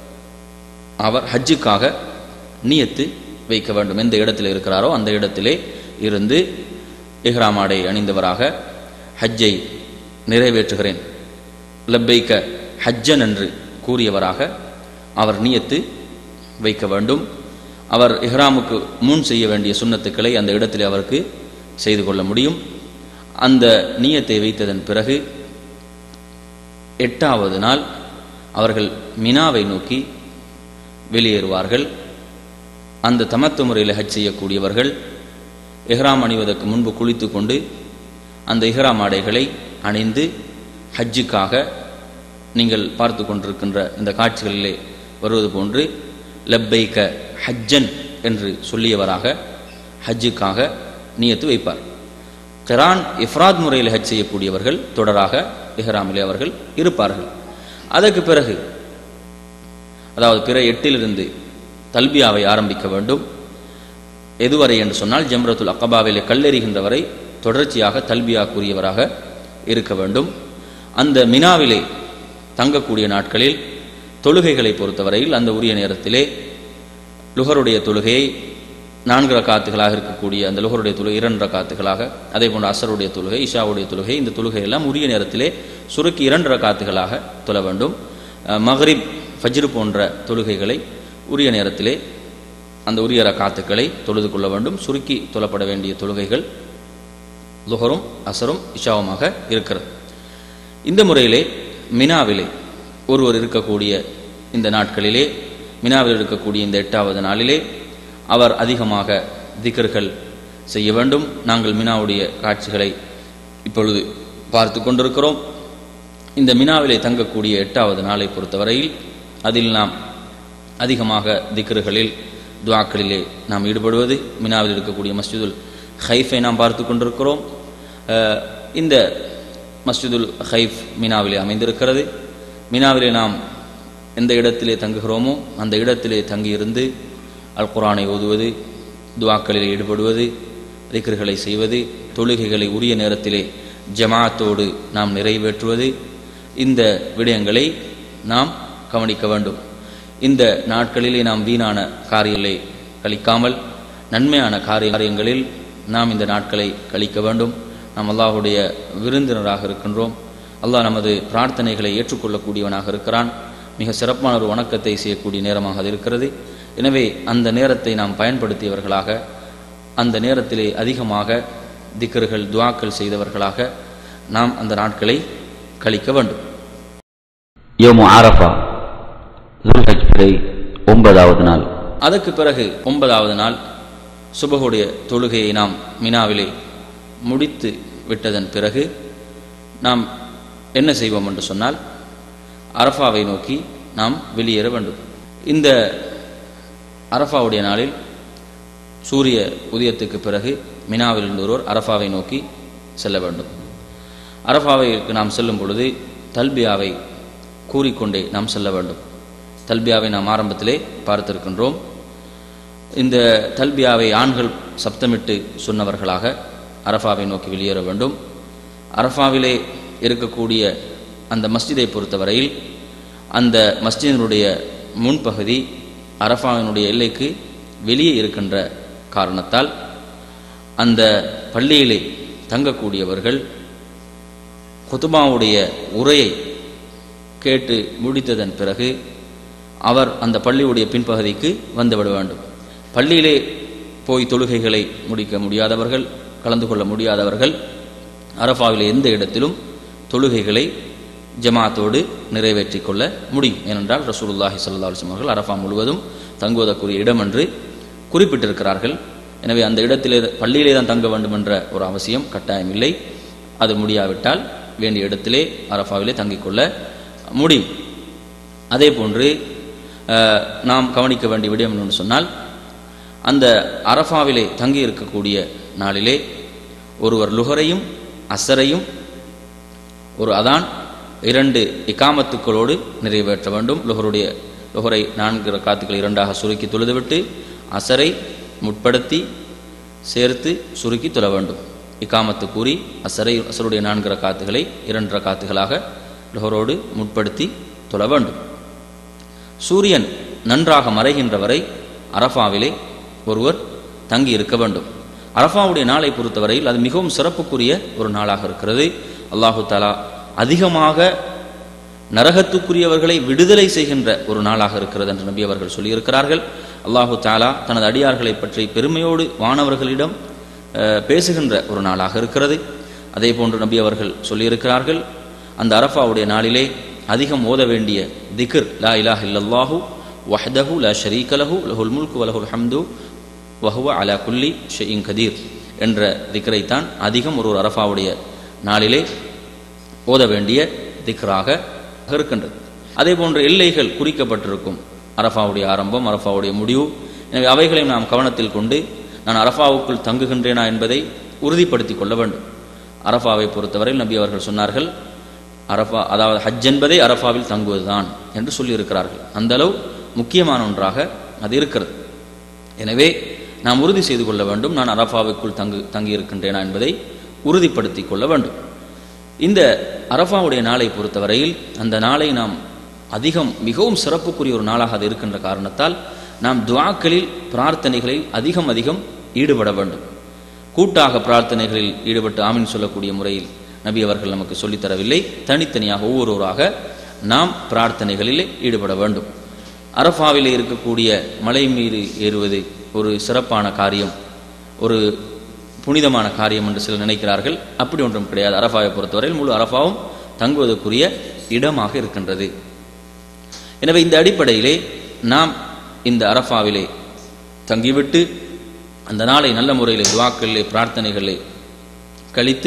அவர் ஹஜ்ஜுக்காக நியத்து வைக்க வேண்டும் எந்த இடத்தில் இருக்கிறாரோ அந்த இடத்திலே இருந்து இஹ்ராம் ஆடை அணிந்தவராக ஹஜ்ஜை நிறைவேற்றுகிறேன் லப்பைக்க ஹஜ்ஜன் என்று கூறியவராக அவர் நியத்து வைக்க வேண்டும் அவர் இஹ்ராமுக்கு முன் செய்ய வேண்டிய சுண்ணத்துக்களை அந்த இடத்திலே அவருக்கு செய்து கொள்ள முடியும் அந்த நியத்தை வைத்ததன் பிறகு எட்டாவது நாள் அவர்கள் மினாவை நோக்கி வெளியேறுவார்கள் அந்த தமத்து முறையில் ஹஜ் செய்யக்கூடியவர்கள் இஹ்ராம் அணிவதற்கு முன்பு குளித்து கொண்டு அந்த இஹ்ராம் ஆடைகளை அணிந்து ஹஜ்ஜுக்காக நீங்கள் பார்த்து கொண்டிருக்கின்ற இந்த காட்சிகளிலே வருவது போன்று லப்பைக்க ஹஜ்ஜன் என்று சொல்லியவராக ஹஜ்ஜுக்காக நியத்து வைப்பார் கிரான் இஃப்ராத் முறையில் ஹஜ் செய்யக்கூடியவர்கள் தொடராக இஹ்ராமிலே அவர்கள் இருப்பார்கள் அதற்கு பிறகு அதாவது பிற எட்டிலிருந்து தல்பியாவை ஆரம்பிக்க வேண்டும் எதுவரை என்று சொன்னால் ஜம்ரத்துல் அக்கபாவிலே கல்லெறிகின்ற வரை தொடர்ச்சியாக தல்பியா கூறியவராக இருக்க வேண்டும் அந்த மினாவிலே தங்கக்கூடிய நாட்களில் தொழுகைகளை பொறுத்தவரையில் அந்த உரிய நேரத்திலே லுகருடைய தொழுகையை நான்கு ரக்காத்துகளாக இருக்கக்கூடிய அந்த லுகருடைய தொழுகை இரண்டு ரக்காத்துகளாக அதே போன்று அசருடைய தொழுகை இஷாவுடைய தொழுகை இந்த தொழுகை எல்லாம் உரிய நேரத்திலே சுருக்கி இரண்டு ரக்காத்துகளாக தொழ வேண்டும் அஹ் மக்ரிப் ஃபஜ்ரு போன்ற தொழுகைகளை உரிய நேரத்திலே அந்த உரிய ரக்காத்துக்களை தொழுது கொள்ள வேண்டும் சுருக்கி தொழப்பட வேண்டிய தொழுகைகள் லுகரும் அசரும் இஷாவுமாக இருக்கிறது இந்த முறையிலே மினாவிலே ஒருவர் இருக்கக்கூடிய இந்த நாட்களிலே மினாவில் இருக்கக்கூடிய இந்த எட்டாவது நாளிலே அவர் அதிகமாக திக்கர்கள் செய்ய வேண்டும் நாங்கள் மினாவுடைய காட்சிகளை இப்பொழுது பார்த்து கொண்டிருக்கிறோம் இந்த மினாவிலே தங்கக்கூடிய எட்டாவது நாளை பொறுத்தவரையில் அதில் நாம் அதிகமாக திக்ருகளில் துவாக்களிலே நாம் ஈடுபடுவது மினாவில் இருக்கக்கூடிய மஸ்ஜிதுல் ஹைஃபை நாம் பார்த்து கொண்டிருக்கிறோம் அஹ், இந்த மஸ்ஜிதுல் ஹைஃப் மினாவிலே அமைந்திருக்கிறது மினாவிலே நாம் எந்த இடத்திலே தங்குகிறோமோ அந்த இடத்திலே தங்கியிருந்து அல் குரானை ஓதுவது துவாக்களில் ஈடுபடுவது திக்ருகளை செய்வது தொழுகைகளை உரிய நேரத்திலே ஜமாத்தோடு நாம் நிறைவேற்றுவது இந்த விடயங்களை நாம் கவனிக்க வேண்டும் இந்த நாட்களிலே நாம் வீணான காரியங்களை கழிக்காமல் நன்மையான காரிய காரியங்களில் நாம் இந்த நாட்களை கழிக்க வேண்டும் நாம் அல்லாஹுடைய விருந்தினராக இருக்கின்றோம் அல்லாஹ் நமது பிரார்த்தனைகளை ஏற்றுக்கொள்ளக்கூடியவனாக இருக்கிறான் மிக சிறப்பான ஒரு வணக்கத்தை செய்யக்கூடிய நேரமாக அது இருக்கிறது எனவே அந்த நேரத்தை நாம் பயன்படுத்தியவர்களாக அந்த நேரத்திலே அதிகமாக திக்கர்கள் துவாக்கள் செய்தவர்களாக நாம் அந்த நாட்களை கழிக்க வேண்டும் யோமு ஆரஃபா துல்ஹஜ் பிறை ஒன்பதாவது நாள் அதற்கு பிறகு ஒன்பதாவது நாள் சுபகுடைய தொழுகையை நாம் மினாவிலே முடித்து விட்டதன் பிறகு நாம் என்ன செய்வோம் என்று சொன்னால் அரஃபாவை நோக்கி நாம் வெளியேற வேண்டும் இந்த அரஃபாவுடைய நாளில் சூரிய உதயத்துக்கு பிறகு மினாவில் இருந்து ஒருவர் அரஃபாவை நோக்கி செல்ல வேண்டும் அரஃபாவைக்கு நாம் செல்லும் பொழுது தல்பியாவை கூறிக்கொண்டே நாம் செல்ல வேண்டும் தல்பியாவை நாம் ஆரம்பத்திலே பார்த்திருக்கின்றோம் இந்த தல்பியாவை ஆண்கள் சப்தமிட்டு சொன்னவர்களாக அரஃபாவை நோக்கி வெளியேற வேண்டும் அரஃபாவிலே இருக்கக்கூடிய அந்த மஸ்ஜிதை பொறுத்தவரையில் அந்த மஸ்ஜிதினுடைய முன்பகுதி அரஃபாவினுடைய எல்லைக்கு வெளியே இருக்கின்ற காரணத்தால் அந்த பள்ளியிலே தங்கக்கூடியவர்கள் குத்துபாவுடைய உரையை கேட்டு முடித்ததன் பிறகு அவர் அந்த பள்ளியுடைய பின்பகுதிக்கு வந்துவிட வேண்டும் பள்ளியிலே போய் தொழுகைகளை முடிக்க முடியாதவர்கள் கலந்து கொள்ள முடியாதவர்கள் அரஃபாவிலே எந்த இடத்திலும் தொழுகைகளை ஜமாத்தோடு நிறைவேற்றிக் கொள்ள முடியும் ஏனென்றால் ரசூலுல்லாஹி ஸல்லல்லாஹு அலைஹி வஸல்லம் அவர்கள் அரஃபா முழுவதும் தங்குவதற்குரிய இடம் என்று குறிப்பிட்டிருக்கிறார்கள் எனவே அந்த இடத்திலே பள்ளியிலே தான் தங்க வேண்டும் என்ற ஒரு அவசியம் கட்டாயம் இல்லை அது முடியாவிட்டால் வேண்டிய இடத்திலே அரஃபாவிலே தங்கிக் கொள்ள முடியும் அதே போன்று அஹ், நாம் கவனிக்க வேண்டிய விடயம் என்னன்னு சொன்னால் அந்த அரஃபாவிலே தங்கி இருக்கக்கூடிய நாளிலே ஒருவர் லுகரையும் அசரையும் ஒரு அதான் இரண்டு இக்காமத்துக்களோடு நிறைவேற்ற வேண்டும் லுகருடைய லுகரை நான்கு ரக்காத்துக்கள் இரண்டாக சுருக்கி தொழுதுவிட்டு அசரை முற்படுத்தி சேர்த்து சுருக்கி தொழ வேண்டும் இக்காமத்து கூறி அசரை அசருடைய நான்கு ரக்காத்துகளை இரண்டு ரக்காத்துகளாக லுகரோடு முற்படுத்தி தொழ வேண்டும் சூரியன் நன்றாக மறைகின்ற வரை அரஃபாவிலே ஒருவர் தங்கி இருக்க வேண்டும் அரஃபாவுடைய நாளை பொறுத்தவரையில் அது மிகவும் சிறப்புக்குரிய ஒரு நாளாக இருக்கிறது அல்லாஹு தாலா அதிகமாக நரகத்துக்குரியவர்களை விடுதலை செய்கின்ற ஒரு நாளாக இருக்கிறது என்று நபி அவர்கள் சொல்லியிருக்கிறார்கள் அல்லாஹு தாலா தனது அடியார்களை பற்றி பெருமையோடு வானவர்களிடம் அஹ், பேசுகின்ற ஒரு நாளாக இருக்கிறது அதே போன்று நபி அவர்கள் சொல்லியிருக்கிறார்கள் அந்த அரஃபாவுடைய நாளிலே அதிகம் ஓத வேண்டிய திக்ர் லா இலாஹ இல்லல்லாஹு வஹ்தஹு லா ஷரீக லஹு லஹுல் முல்கு வலஹுல் ஹம்து வஹுவ அலா குல்லி ஷெயின் கதீர் என்ற திக்ரைத்தான் அதிகம் ஒரு ஒரு அரஃபாவுடைய நாளிலே ஓத வேண்டிய திக்ராக இருக்கின்றது அதே போன்ற எல்லைகள் குறிக்கப்பட்டிருக்கும் அரஃபாவுடைய ஆரம்பம் அரஃபாவுடைய முடிவு எனவே அவைகளையும் நாம் கவனத்தில் கொண்டு நான் அரஃபாவுக்குள் தங்குகின்றேனா என்பதை உறுதிப்படுத்திக் கொள்ள வேண்டும் அரஃபாவை பொறுத்தவரையில் நபி அவர்கள் சொன்னார்கள் அரஃபா அதாவது ஹஜ் என்பதே அரஃபாவில் தங்குவதுதான் என்று சொல்லியிருக்கிறார்கள் அந்த அளவு முக்கியமான ஒன்றாக அது இருக்கிறது எனவே நாம் உறுதி செய்து கொள்ள வேண்டும் நான் அரஃபாவுக்குள் தங்கு தங்கி இருக்கின்றேனா என்பதை உறுதிப்படுத்திக் கொள்ள வேண்டும் இந்த அரஃபாவுடைய நாளை பொறுத்தவரையில் அந்த நாளை நாம் அதிகம் மிகவும் சிறப்புக்குரிய ஒரு நாளாக அது இருக்கின்ற காரணத்தால் நாம் துஆக்களில் பிரார்த்தனைகளில் அதிகம் அதிகம் ஈடுபட வேண்டும் கூட்டாக பிரார்த்தனைகளில் ஈடுபட்டு ஆமீன் சொல்லக்கூடிய முறையில் நபி அவர்கள் நமக்கு சொல்லித் தரவில்லை தனித்தனியாக ஒவ்வொருவராக நாம் பிரார்த்தனைகளிலே ஈடுபட வேண்டும் அரஃபாவிலே இருக்கக்கூடிய மலை மீது ஏறுவது ஒரு சிறப்பான காரியம் ஒரு புனிதமான காரியம் என்று சிலர் நினைக்கிறார்கள் அப்படி ஒன்றும் கிடையாது அரஃபாவை பொறுத்தவரையில் முழு அரஃபாவும் தங்குவதற்குரிய இடமாக இருக்கின்றது எனவே இந்த அடிப்படையிலே நாம் இந்த அரஃபாவிலே தங்கிவிட்டு அந்த நாளை நல்ல முறையில் துவாக்களிலே பிரார்த்தனைகளை கழித்து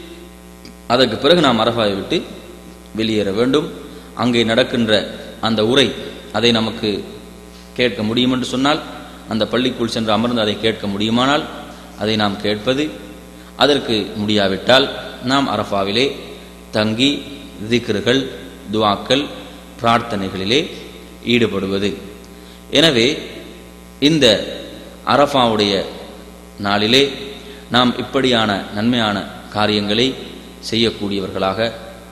அதற்கு பிறகு நாம் அரஃபாவை விட்டு வெளியேற வேண்டும் அங்கே நடக்கின்ற அந்த உரை அதை நமக்கு கேட்க முடியும் என்று சொன்னால் அந்த பள்ளிக்குள் சென்று அமர்ந்து அதை கேட்க முடியுமானால் அதை நாம் கேட்பது அதற்கு முடியாவிட்டால் நாம் அரஃபாவிலே தங்கி திக்ருகள் துவாக்கள் பிரார்த்தனைகளிலே ஈடுபடுவது எனவே இந்த அரஃபாவுடைய நாளிலே நாம் இப்படியான நன்மையான காரியங்களை செய்யக்கூடியவர்களாக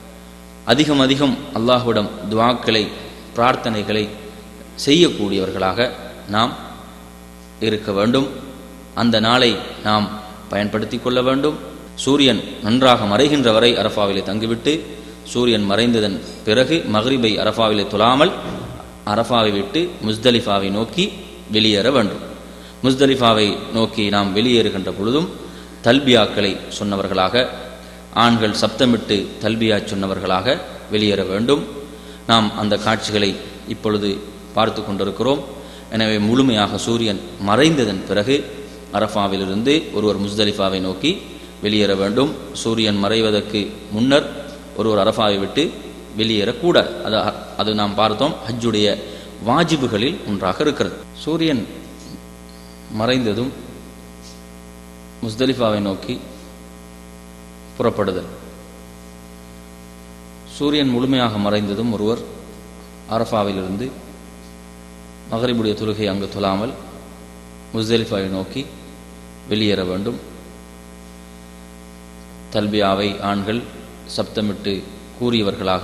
அதிகம் அதிகம் அல்லாஹ்விடம் துவாக்களை பிரார்த்தனைகளை செய்யக்கூடியவர்களாக நாம் இருக்க வேண்டும் அந்த நாளை நாம் பயன்படுத்தி கொள்ள வேண்டும் சூரியன் நன்றாக மறைகின்ற வரை அரஃபாவிலே தங்கிவிட்டு சூரியன் மறைந்ததன் பிறகு மக்ரிபை அரஃபாவிலே தொழாமல் அரஃபாவை விட்டு முஸ்தலிஃபாவை நோக்கி வெளியேற வேண்டும் முஸ்தலிஃபாவை நோக்கி நாம் வெளியேறுகின்ற பொழுதும் தல்பியாக்களை சொன்னவர்களாக ஆண்கள் சப்தமிட்டு தல்பியா சொன்னவர்களாக வெளியேற வேண்டும் நாம் அந்த காட்சிகளை இப்பொழுது பார்த்து கொண்டிருக்கிறோம் எனவே முழுமையாக சூரியன் மறைந்ததன் பிறகு அரஃபாவிலிருந்து ஒருவர் முஸ்தலிஃபாவை நோக்கி வெளியேற வேண்டும் சூரியன் மறைவதற்கு முன்னர் ஒருவர் அரஃபாவை விட்டு வெளியேறக்கூடாது அது அது நாம் பார்த்தோம் ஹஜ்ஜுடைய வாஜிபுகளில் ஒன்றாக இருக்கிறது சூரியன் மறைந்ததும் முஸ்தலிஃபாவை நோக்கி புறப்படுதல் சூரியன் முழுமையாக மறைந்ததும் ஒருவர் அரஃபாவிலிருந்து மகரிபுடைய தொழுகை அங்கு தொழாமல் முஸ்தலிஃபாவை நோக்கி வெளியேற வேண்டும் தல்பியாவை ஆண்கள் சப்தமிட்டு கூறியவர்களாக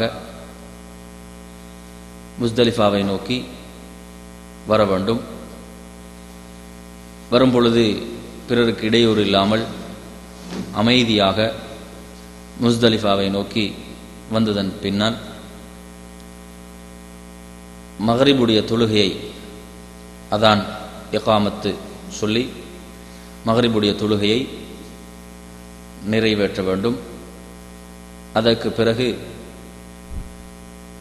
முஸ்தலிஃபாவை நோக்கி வர வேண்டும் வரும்பொழுது பிறருக்கு இடையூறு இல்லாமல் அமைதியாக முஸ்தலிஃபாவை நோக்கி வந்ததன் பின்னால் மகரிபுடைய தொழுகையை அதான் எகாமத்து சொல்லி மகரிபுடைய தொழுகையை நிறைவேற்ற வேண்டும் அதற்கு பிறகு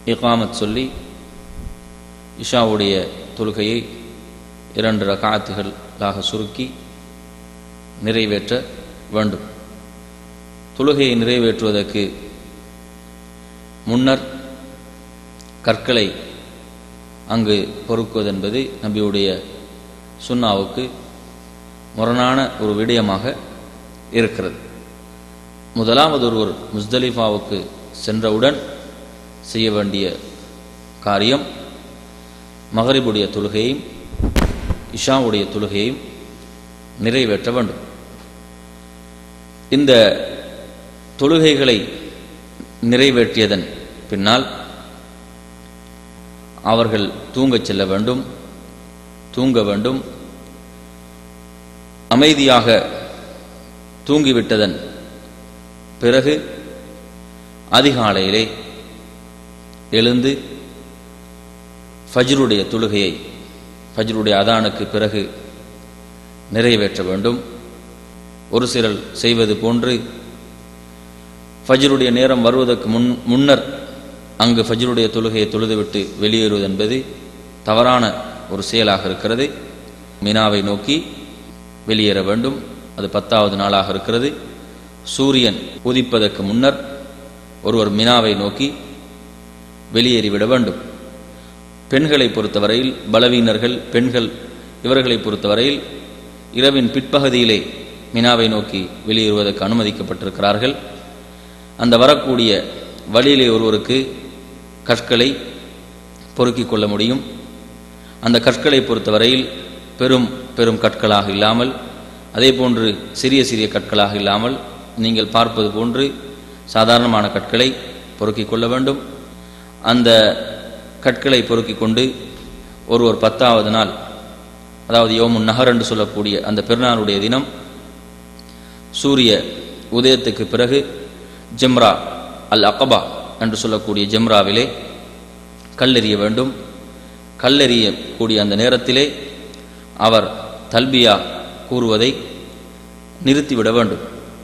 இகாமத் சொல்லி இஷாவுடைய தொழுகையை இரண்டு ரகாத்துகளாக சுருக்கி நிறைவேற்ற வேண்டும் தொழுகையை நிறைவேற்றுவதற்கு முன்னர் கற்களை அங்கு பொறுக்குவது என்பது நபியுடைய சுன்னாவுக்கு முரணான ஒரு விடயமாக இருக்கிறது முதலாவது ஒருவர் முஸ்தலிஃபாவுக்கு சென்றவுடன் செய்ய வேண்டிய காரியம் மகரிபுடைய தொழுகையையும் இஷாவுடைய தொழுகையையும் நிறைவேற்ற வேண்டும் இந்த தொழுகைகளை நிறைவேற்றியதன் பின்னால் அவர்கள் தூங்கச் செல்ல வேண்டும் தூங்க வேண்டும் அமைதியாக தூங்கிவிட்டதன் பிறகு அதிகாலையிலே எழுந்து ஃபஜ்ருடைய தொழுகையை ஃபஜ்ருடைய அதானுக்கு பிறகு நிறைவேற்ற வேண்டும் ஒரு சிலர் செய்வது போன்று ஃபஜ்ருடைய நேரம் வருவதற்கு முன் முன்னர் அங்கு ஃபஜ்ருடைய தொழுகையை தொழுதுவிட்டு வெளியேறுவது என்பது தவறான ஒரு செயலாக இருக்கிறது மினாவை நோக்கி வெளியேற வேண்டும் அது பத்தாவது நாளாக இருக்கிறது சூரியன் உதிப்பதற்கு முன்னர் ஒருவர் மினாவை நோக்கி வெளியேறிவிட வேண்டும் பெண்களை பொறுத்தவரையில் பலவீனர்கள் பெண்கள் இவர்களை பொறுத்தவரையில் இரவின் பிற்பகுதியிலே மினாவை நோக்கி வெளியேறுவதற்கு அனுமதிக்கப்பட்டிருக்கிறார்கள் அந்த வரக்கூடிய வழியிலே ஒருவருக்கு கற்களை பொறுக்கிக் கொள்ள முடியும் அந்த கற்களை பொறுத்தவரையில் பெரும் பெரும் கற்களாக இல்லாமல் அதே போன்று சிறிய சிறிய கற்களாக இல்லாமல் நீங்கள் பார்ப்பது போன்று சாதாரணமான கற்களை பொறுக்கிக் கொள்ள வேண்டும் அந்த கற்களை பொறுக்கிக் கொண்டு ஒருவர் பத்தாவது நாள் அதாவது யோமுன் நகர் என்று சொல்லக்கூடிய அந்த பெருநாளுடைய தினம் சூரிய உதயத்துக்கு பிறகு ஜெம்ரா அல் அகபா என்று சொல்லக்கூடிய ஜெம்ராவிலே கல்லெறிய வேண்டும் கல்லெறியக்கூடிய அந்த நேரத்திலே அவர் தல்பியா கூறுவதை நிறுத்திவிட வேண்டும்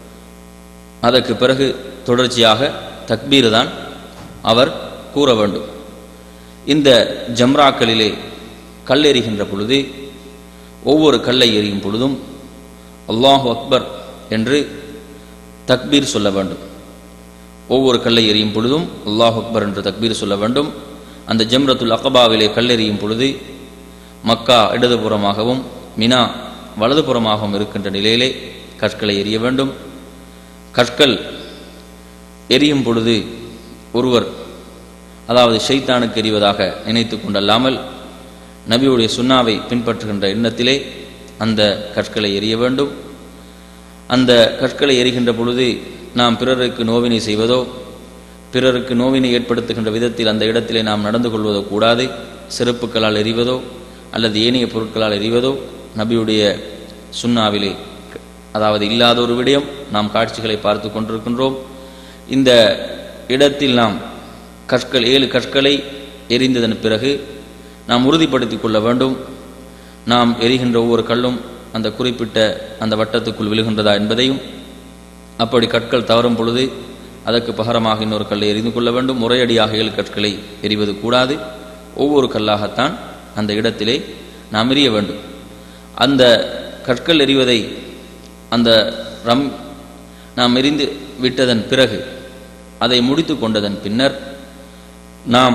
அதற்கு பிறகு தொடர்ச்சியாக தக்பீர் தான் அவர் கூற வேண்டும் இந்த ஜம்ராக்களிலே கல்லெறிகின்ற பொழுது ஒவ்வொரு கல்லை எறியும் பொழுதும் அல்லாஹு அக்பர் என்று தக்பீர் சொல்ல வேண்டும் ஒவ்வொரு கல்லை எறியும் பொழுதும் அல்லாஹ் அக்பர் என்று தக்பீர் சொல்ல வேண்டும் அந்த ஜம்ரத்துல் அகபாவிலே கல்லெறியும் பொழுது மக்கா இடதுபுறமாகவும் மினா வலதுபுறமாகவும் இருக்கின்ற நிலையிலே கற்களை எறிய வேண்டும் கற்கள் எரியும் பொழுது ஒருவர் அதாவது ஷைத்தானுக்கு எறிவதாக நினைத்து கொண்டல்லாமல் நபியுடைய சுண்ணாவை பின்பற்றுகின்ற எண்ணத்திலே அந்த கற்களை எறிய வேண்டும் அந்த கற்களை எரிகின்ற பொழுது நாம் பிறருக்கு நோவினை செய்வதோ பிறருக்கு நோவினை ஏற்படுத்துகின்ற விதத்தில் அந்த இடத்திலே நாம் நடந்து கொள்வதோ கூடாது செருப்புக்களால் எறிவதோ அல்லது ஏனைய பொருட்களால் எறிவதோ நபியுடைய சுண்ணாவிலே அதாவது இல்லாத ஒரு விடயம் நாம் காட்சிகளை பார்த்து கொண்டிருக்கின்றோம் இந்த இடத்தில் நாம் கற்கள் ஏழு கற்களை எரிந்ததன் பிறகு நாம் உறுதிப்படுத்திக் கொள்ள வேண்டும் நாம் எரிகின்ற ஒவ்வொரு கல்லும் அந்த குறிப்பிட்ட அந்த வட்டத்துக்குள் விழுகின்றதா என்பதையும் அப்படி கற்கள் தவறும் பொழுது அதற்கு பகரமாக இன்னொரு கல்லை எரிந்து கொள்ள வேண்டும் முறையடியாக ஏழு கற்களை எரிவது கூடாது ஒவ்வொரு கல்லாகத்தான் அந்த இடத்திலே நாம் எறிய வேண்டும் அந்த கற்கள் எறிவதை அந்த ரம் நாம் எரிந்து விட்டதன் பிறகு அதை முடித்து கொண்டதன் பின்னர் நாம்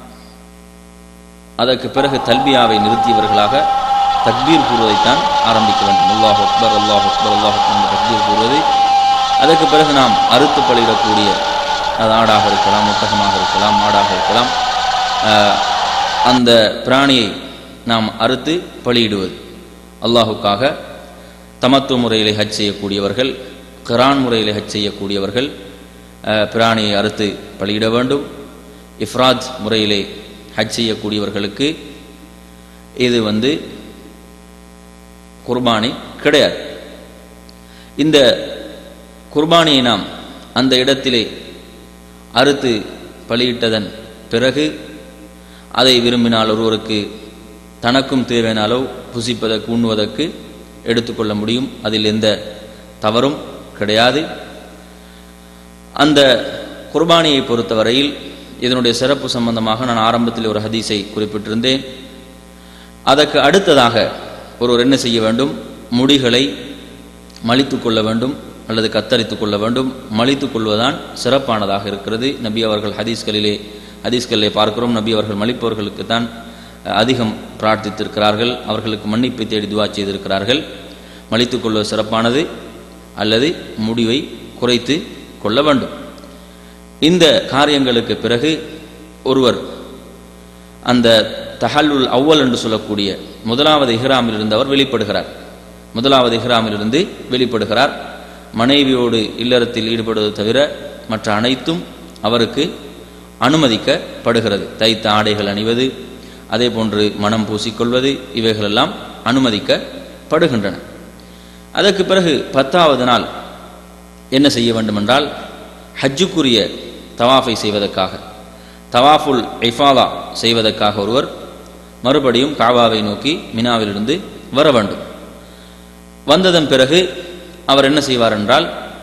அதற்கு பிறகு தல்பியாவை நிறுத்தியவர்களாக தக்பீர் கூறுவதைத்தான் ஆரம்பிக்க வேண்டும் அல்லாஹ் அக்பர் அல்லாஹ் அக்பர் அல்லாஹ் அக்பர் என்ற தக்பீர் கூறுவது அதற்கு பிறகு நாம் அறுத்து பலியிடக்கூடிய அது ஆடாக இருக்கலாம் ஒட்டகமாக இருக்கலாம் மாடாக இருக்கலாம் ஆஹ், அந்த பிராணியை நாம் அறுத்து பலியிடுவது அல்லாஹுக்காக தமத்துவ முறையிலே ஹஜ் செய்யக்கூடியவர்கள் கிரான் முறையிலே ஹஜ் செய்யக்கூடியவர்கள் ஆஹ், பிராணியை அறுத்து பலியிட வேண்டும் இஃப்ராத் முறையிலே ஹஜ் செய்யக்கூடியவர்களுக்கு இது வந்து குர்பானி கிடையாது இந்த குர்பானியை நாம் அந்த இடத்திலே அறுத்து பலியிட்டதன் பிறகு அதை விரும்பினால் ஒருவருக்கு தனக்கும் தேவையான அளவு புசிப்பதற்கு உண்ணுவதற்கு எடுத்துக்கொள்ள முடியும் அதில் எந்த தவறும் கிடையாது அந்த குர்பானியை பொறுத்தவரையில் இதனுடைய சிறப்பு சம்பந்தமாக நான் ஆரம்பத்தில் ஒரு ஹதீஸை குறிப்பிட்டிருந்தேன் அதற்கு அடுத்ததாக ஒருவர் என்ன செய்ய வேண்டும் முடிகளை மலித்து கொள்ள வேண்டும் அல்லது கத்தரித்து கொள்ள வேண்டும் மலித்து கொள்வதுதான் சிறப்பானதாக இருக்கிறது நபி அவர்கள் ஹதீஸ்களிலே ஹதீஸ்களிலே பார்க்கிறோம் நபி அவர்கள் மலிப்பவர்களுக்கு தான் அதிகம் பிரார்த்தித்திருக்கிறார்கள் அவர்களுக்கு மன்னிப்பை தேடி துவா செய்திருக்கிறார்கள் மலித்து கொள்வது சிறப்பானது அல்லது முடிவை குறைத்து கொள்ள வேண்டும் இந்த காரியங்களுக்கு பிறகு ஒருவர் அந்த தஹல்லுல் அவ்வல் என்று சொல்லக்கூடிய முதலாவது இஹ்ராமில் இருந்தவர் வெளிப்படுகிறார் முதலாவது இஹ்ராமில் இருந்து வெளிப்படுகிறார் மனைவியோடு இல்லறத்தில் ஈடுபடுவது தவிர மற்ற அனைத்தும் அவருக்கு அனுமதிக்கப்படுகிறது தைத்த ஆடைகள் அணிவது அதே போன்று மனம் பூசிக்கொள்வது இவைகளெல்லாம் அனுமதிக்கப்படுகின்றன அதற்கு பிறகு பத்தாவது நாள் என்ன செய்ய வேண்டுமென்றால் ஹஜ்ஜுக்குரிய தவாஃபை செய்வதற்காக தவாஃபுல் ஐஃபாலா செய்வதற்காக ஒருவர் மறுபடியும் காபாவை நோக்கி மினாவிலிருந்து வர வேண்டும் வந்ததன் பிறகு அவர் என்ன செய்வார் என்றால்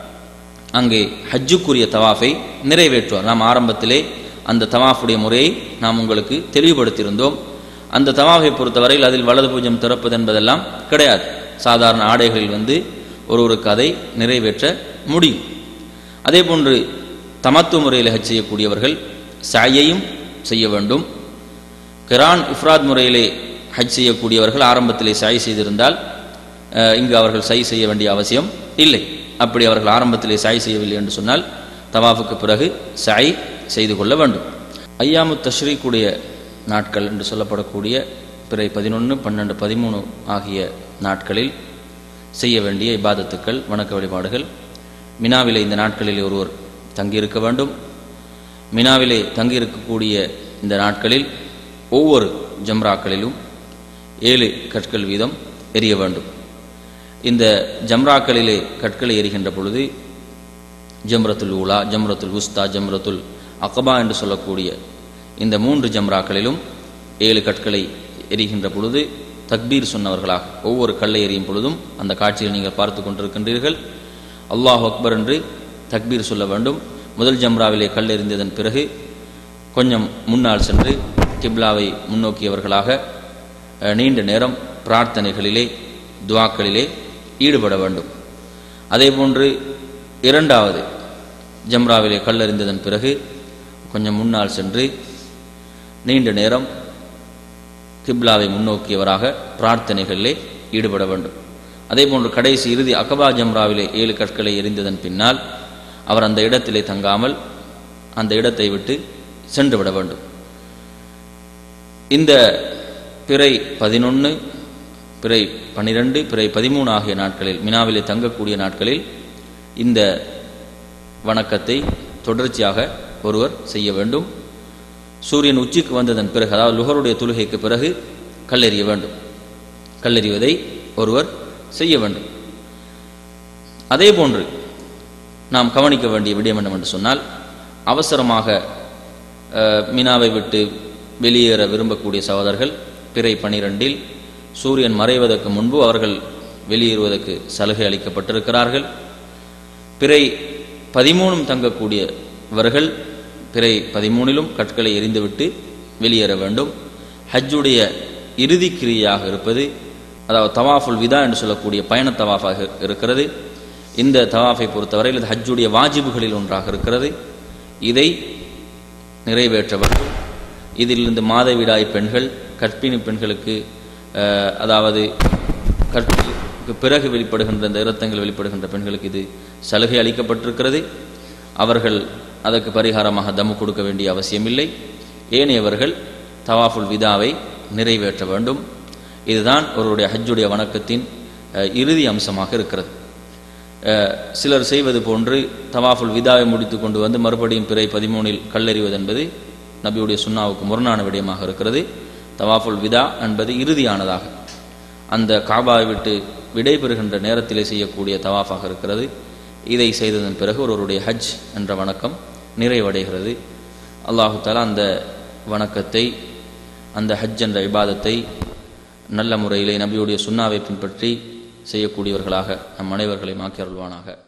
அங்கே ஹஜ்ஜுக்குரிய தவாஃபை நிறைவேற்றுவார் நாம் ஆரம்பத்திலே அந்த தவாஃபுடைய முறையை நாம் உங்களுக்கு தெளிவுபடுத்தியிருந்தோம் அந்த தவாஃபை பொறுத்தவரையில் அதில் வலது பூஜ்யம் திறப்பது என்பதெல்லாம் கிடையாது சாதாரண ஆடைகளில் வந்து ஒருவருக்கு அதை நிறைவேற்ற முடியும் அதே போன்று தமத்து முறையில் ஹஜ் செய்யக்கூடியவர்கள் சாயையும் செய்ய வேண்டும் கிரான் இஃப்ராத் முறையிலே ஹஜ் செய்யக்கூடியவர்கள் ஆரம்பத்திலே சாய் செய்திருந்தால் இங்கு அவர்கள் சை செய்ய வேண்டிய அவசியம் இல்லை அப்படி அவர்கள் ஆரம்பத்திலே சாய் செய்யவில்லை என்று சொன்னால் தவாஃபுக்கு பிறகு சாய் செய்து கொள்ள வேண்டும் ஐயாமு தஷ்ரீக்குடைய நாட்கள் என்று சொல்லப்படக்கூடிய பிறை பதினொன்று பன்னெண்டு பதிமூணு ஆகிய நாட்களில் செய்ய வேண்டிய இபாதத்துக்கள் வணக்க வழிபாடுகள் மினாவிலே இந்த நாட்களில் ஒருவர் தங்கியிருக்க வேண்டும் மினாவிலே தங்கியிருக்கக்கூடிய இந்த நாட்களில் ஒவ்வொரு ஜம்ராக்களிலும் ஏழு கற்கள் வீதம் எரிய வேண்டும் இந்த ஜம்ராக்களிலே கற்களை எரிகின்ற பொழுது ஜம்ரத்துல் ஊலா ஜம்ரத்துல் உஸ்தா ஜம்ரத்துல் அகபா என்று சொல்லக்கூடிய இந்த மூன்று ஜம்ராக்களிலும் ஏழு கற்களை எரிகின்ற பொழுது தக்பீர் சொன்னவர்களாக ஒவ்வொரு கல்லை எறியும் பொழுதும் அந்த காட்சியை நீங்கள் பார்த்து கொண்டிருக்கின்றீர்கள் அல்லாஹ் அக்பர் என்று தக்பீர் சொல்ல வேண்டும் முதல் ஜம்ராவிலே கல் எறிந்ததன் பிறகு கொஞ்சம் முன்னால் சென்று கிப்லாவை முன்னோக்கியவர்களாக நீண்ட நேரம் பிரார்த்தனைகளிலே துவாக்களிலே ஈடுபட வேண்டும் அதேபோன்று இரண்டாவது ஜம்ராவிலே கல்லறிந்ததன் பிறகு கொஞ்சம் முன்னால் சென்று நீண்ட நேரம் கிப்லாவை முன்னோக்கியவராக பிரார்த்தனைகளிலே ஈடுபட வேண்டும் அதேபோன்று கடைசி இறுதி அகபா ஜம்ராவிலே ஏழு கற்களை எரிந்ததன் பின்னால் அவர் அந்த இடத்திலே தங்காமல் அந்த இடத்தை விட்டு சென்று விட வேண்டும் இந்த பிறை பதினொன்று பிறை பனிரெண்டு பிறை பதிமூணு ஆகிய நாட்களில் மினாவிலே தங்கக்கூடிய நாட்களில் இந்த வணக்கத்தை தொடர்ச்சியாக ஒருவர் செய்ய வேண்டும் சூரியன் உச்சிக்கு வந்ததன் பிறகு அதாவது லுகருடைய தொழுகைக்கு பிறகு கல்லெறிய வேண்டும் கல்லெறிவதை ஒருவர் செய்ய வேண்டும் அதே போன்று நாம் கவனிக்க வேண்டிய விடயம் என்னவென்று சொன்னால் அவசரமாக மினாவை விட்டு வெளியேற விரும்பக்கூடிய சகோதரர்கள் பிறை பனிரெண்டில் சூரியன் மறைவதற்கு முன்பு அவர்கள் வெளியேறுவதற்கு சலுகை அளிக்கப்பட்டிருக்கிறார்கள் பிறை பதிமூணும் தங்கக்கூடியவர்கள் பிறை பதிமூணிலும் கற்களை எரிந்துவிட்டு வெளியேற வேண்டும் ஹஜ்ஜுடைய இறுதி கிரியாக இருப்பது அதாவது தவாஃபுல் விதா என்று சொல்லக்கூடிய பயண தவாஃபாக இருக்கிறது இந்த தவாஃபை பொறுத்தவரை இது ஹஜ்ஜுடைய வாஜிபுகளில் ஒன்றாக இருக்கிறது இதை நிறைவேற்ற வேண்டும் இதிலிருந்து மாதவிடாய் பெண்கள் கற்பிணி பெண்களுக்கு அதாவது கற்பிக்கு பிறகு வெளிப்படுகின்ற இந்த இரத்தங்கள் வெளிப்படுகின்ற பெண்களுக்கு இது சலுகை அளிக்கப்பட்டிருக்கிறது அவர்கள் அதற்கு பரிகாரமாக தம்மு கொடுக்க வேண்டிய அவசியமில்லை ஏனையவர்கள் தவாஃபுல் விதாவை நிறைவேற்ற வேண்டும் இதுதான் ஒருவருடைய ஹஜ்ஜுடைய வணக்கத்தின் இறுதி அம்சமாக இருக்கிறது சிலர் செய்வது போன்று தவாஃபுல் விதாவை முடித்து கொண்டு வந்து மறுபடியும் பிறை பதிமூனில் கல்லெறிவது என்பது நபியுடைய சுண்ணாவுக்கு முரணான விடயமாக இருக்கிறது தவாஃபுல் விதா என்பது இறுதியானதாக அந்த காபாவை விட்டு விடைபெறுகின்ற நேரத்திலே செய்யக்கூடிய தவாஃபாக இருக்கிறது இதை செய்ததன் பிறகு ஒருவருடைய ஹஜ் என்ற வணக்கம் நிறைவடைகிறது அல்லாஹு தாலா அந்த வணக்கத்தை அந்த ஹஜ் என்ற இபாதத்தை நல்ல முறையிலே நபியுடைய சுண்ணாவை பின்பற்றி செய்யக்கூடியவர்களாக நம் அனைவர்களையும் ஆக்கி அருள்வானாக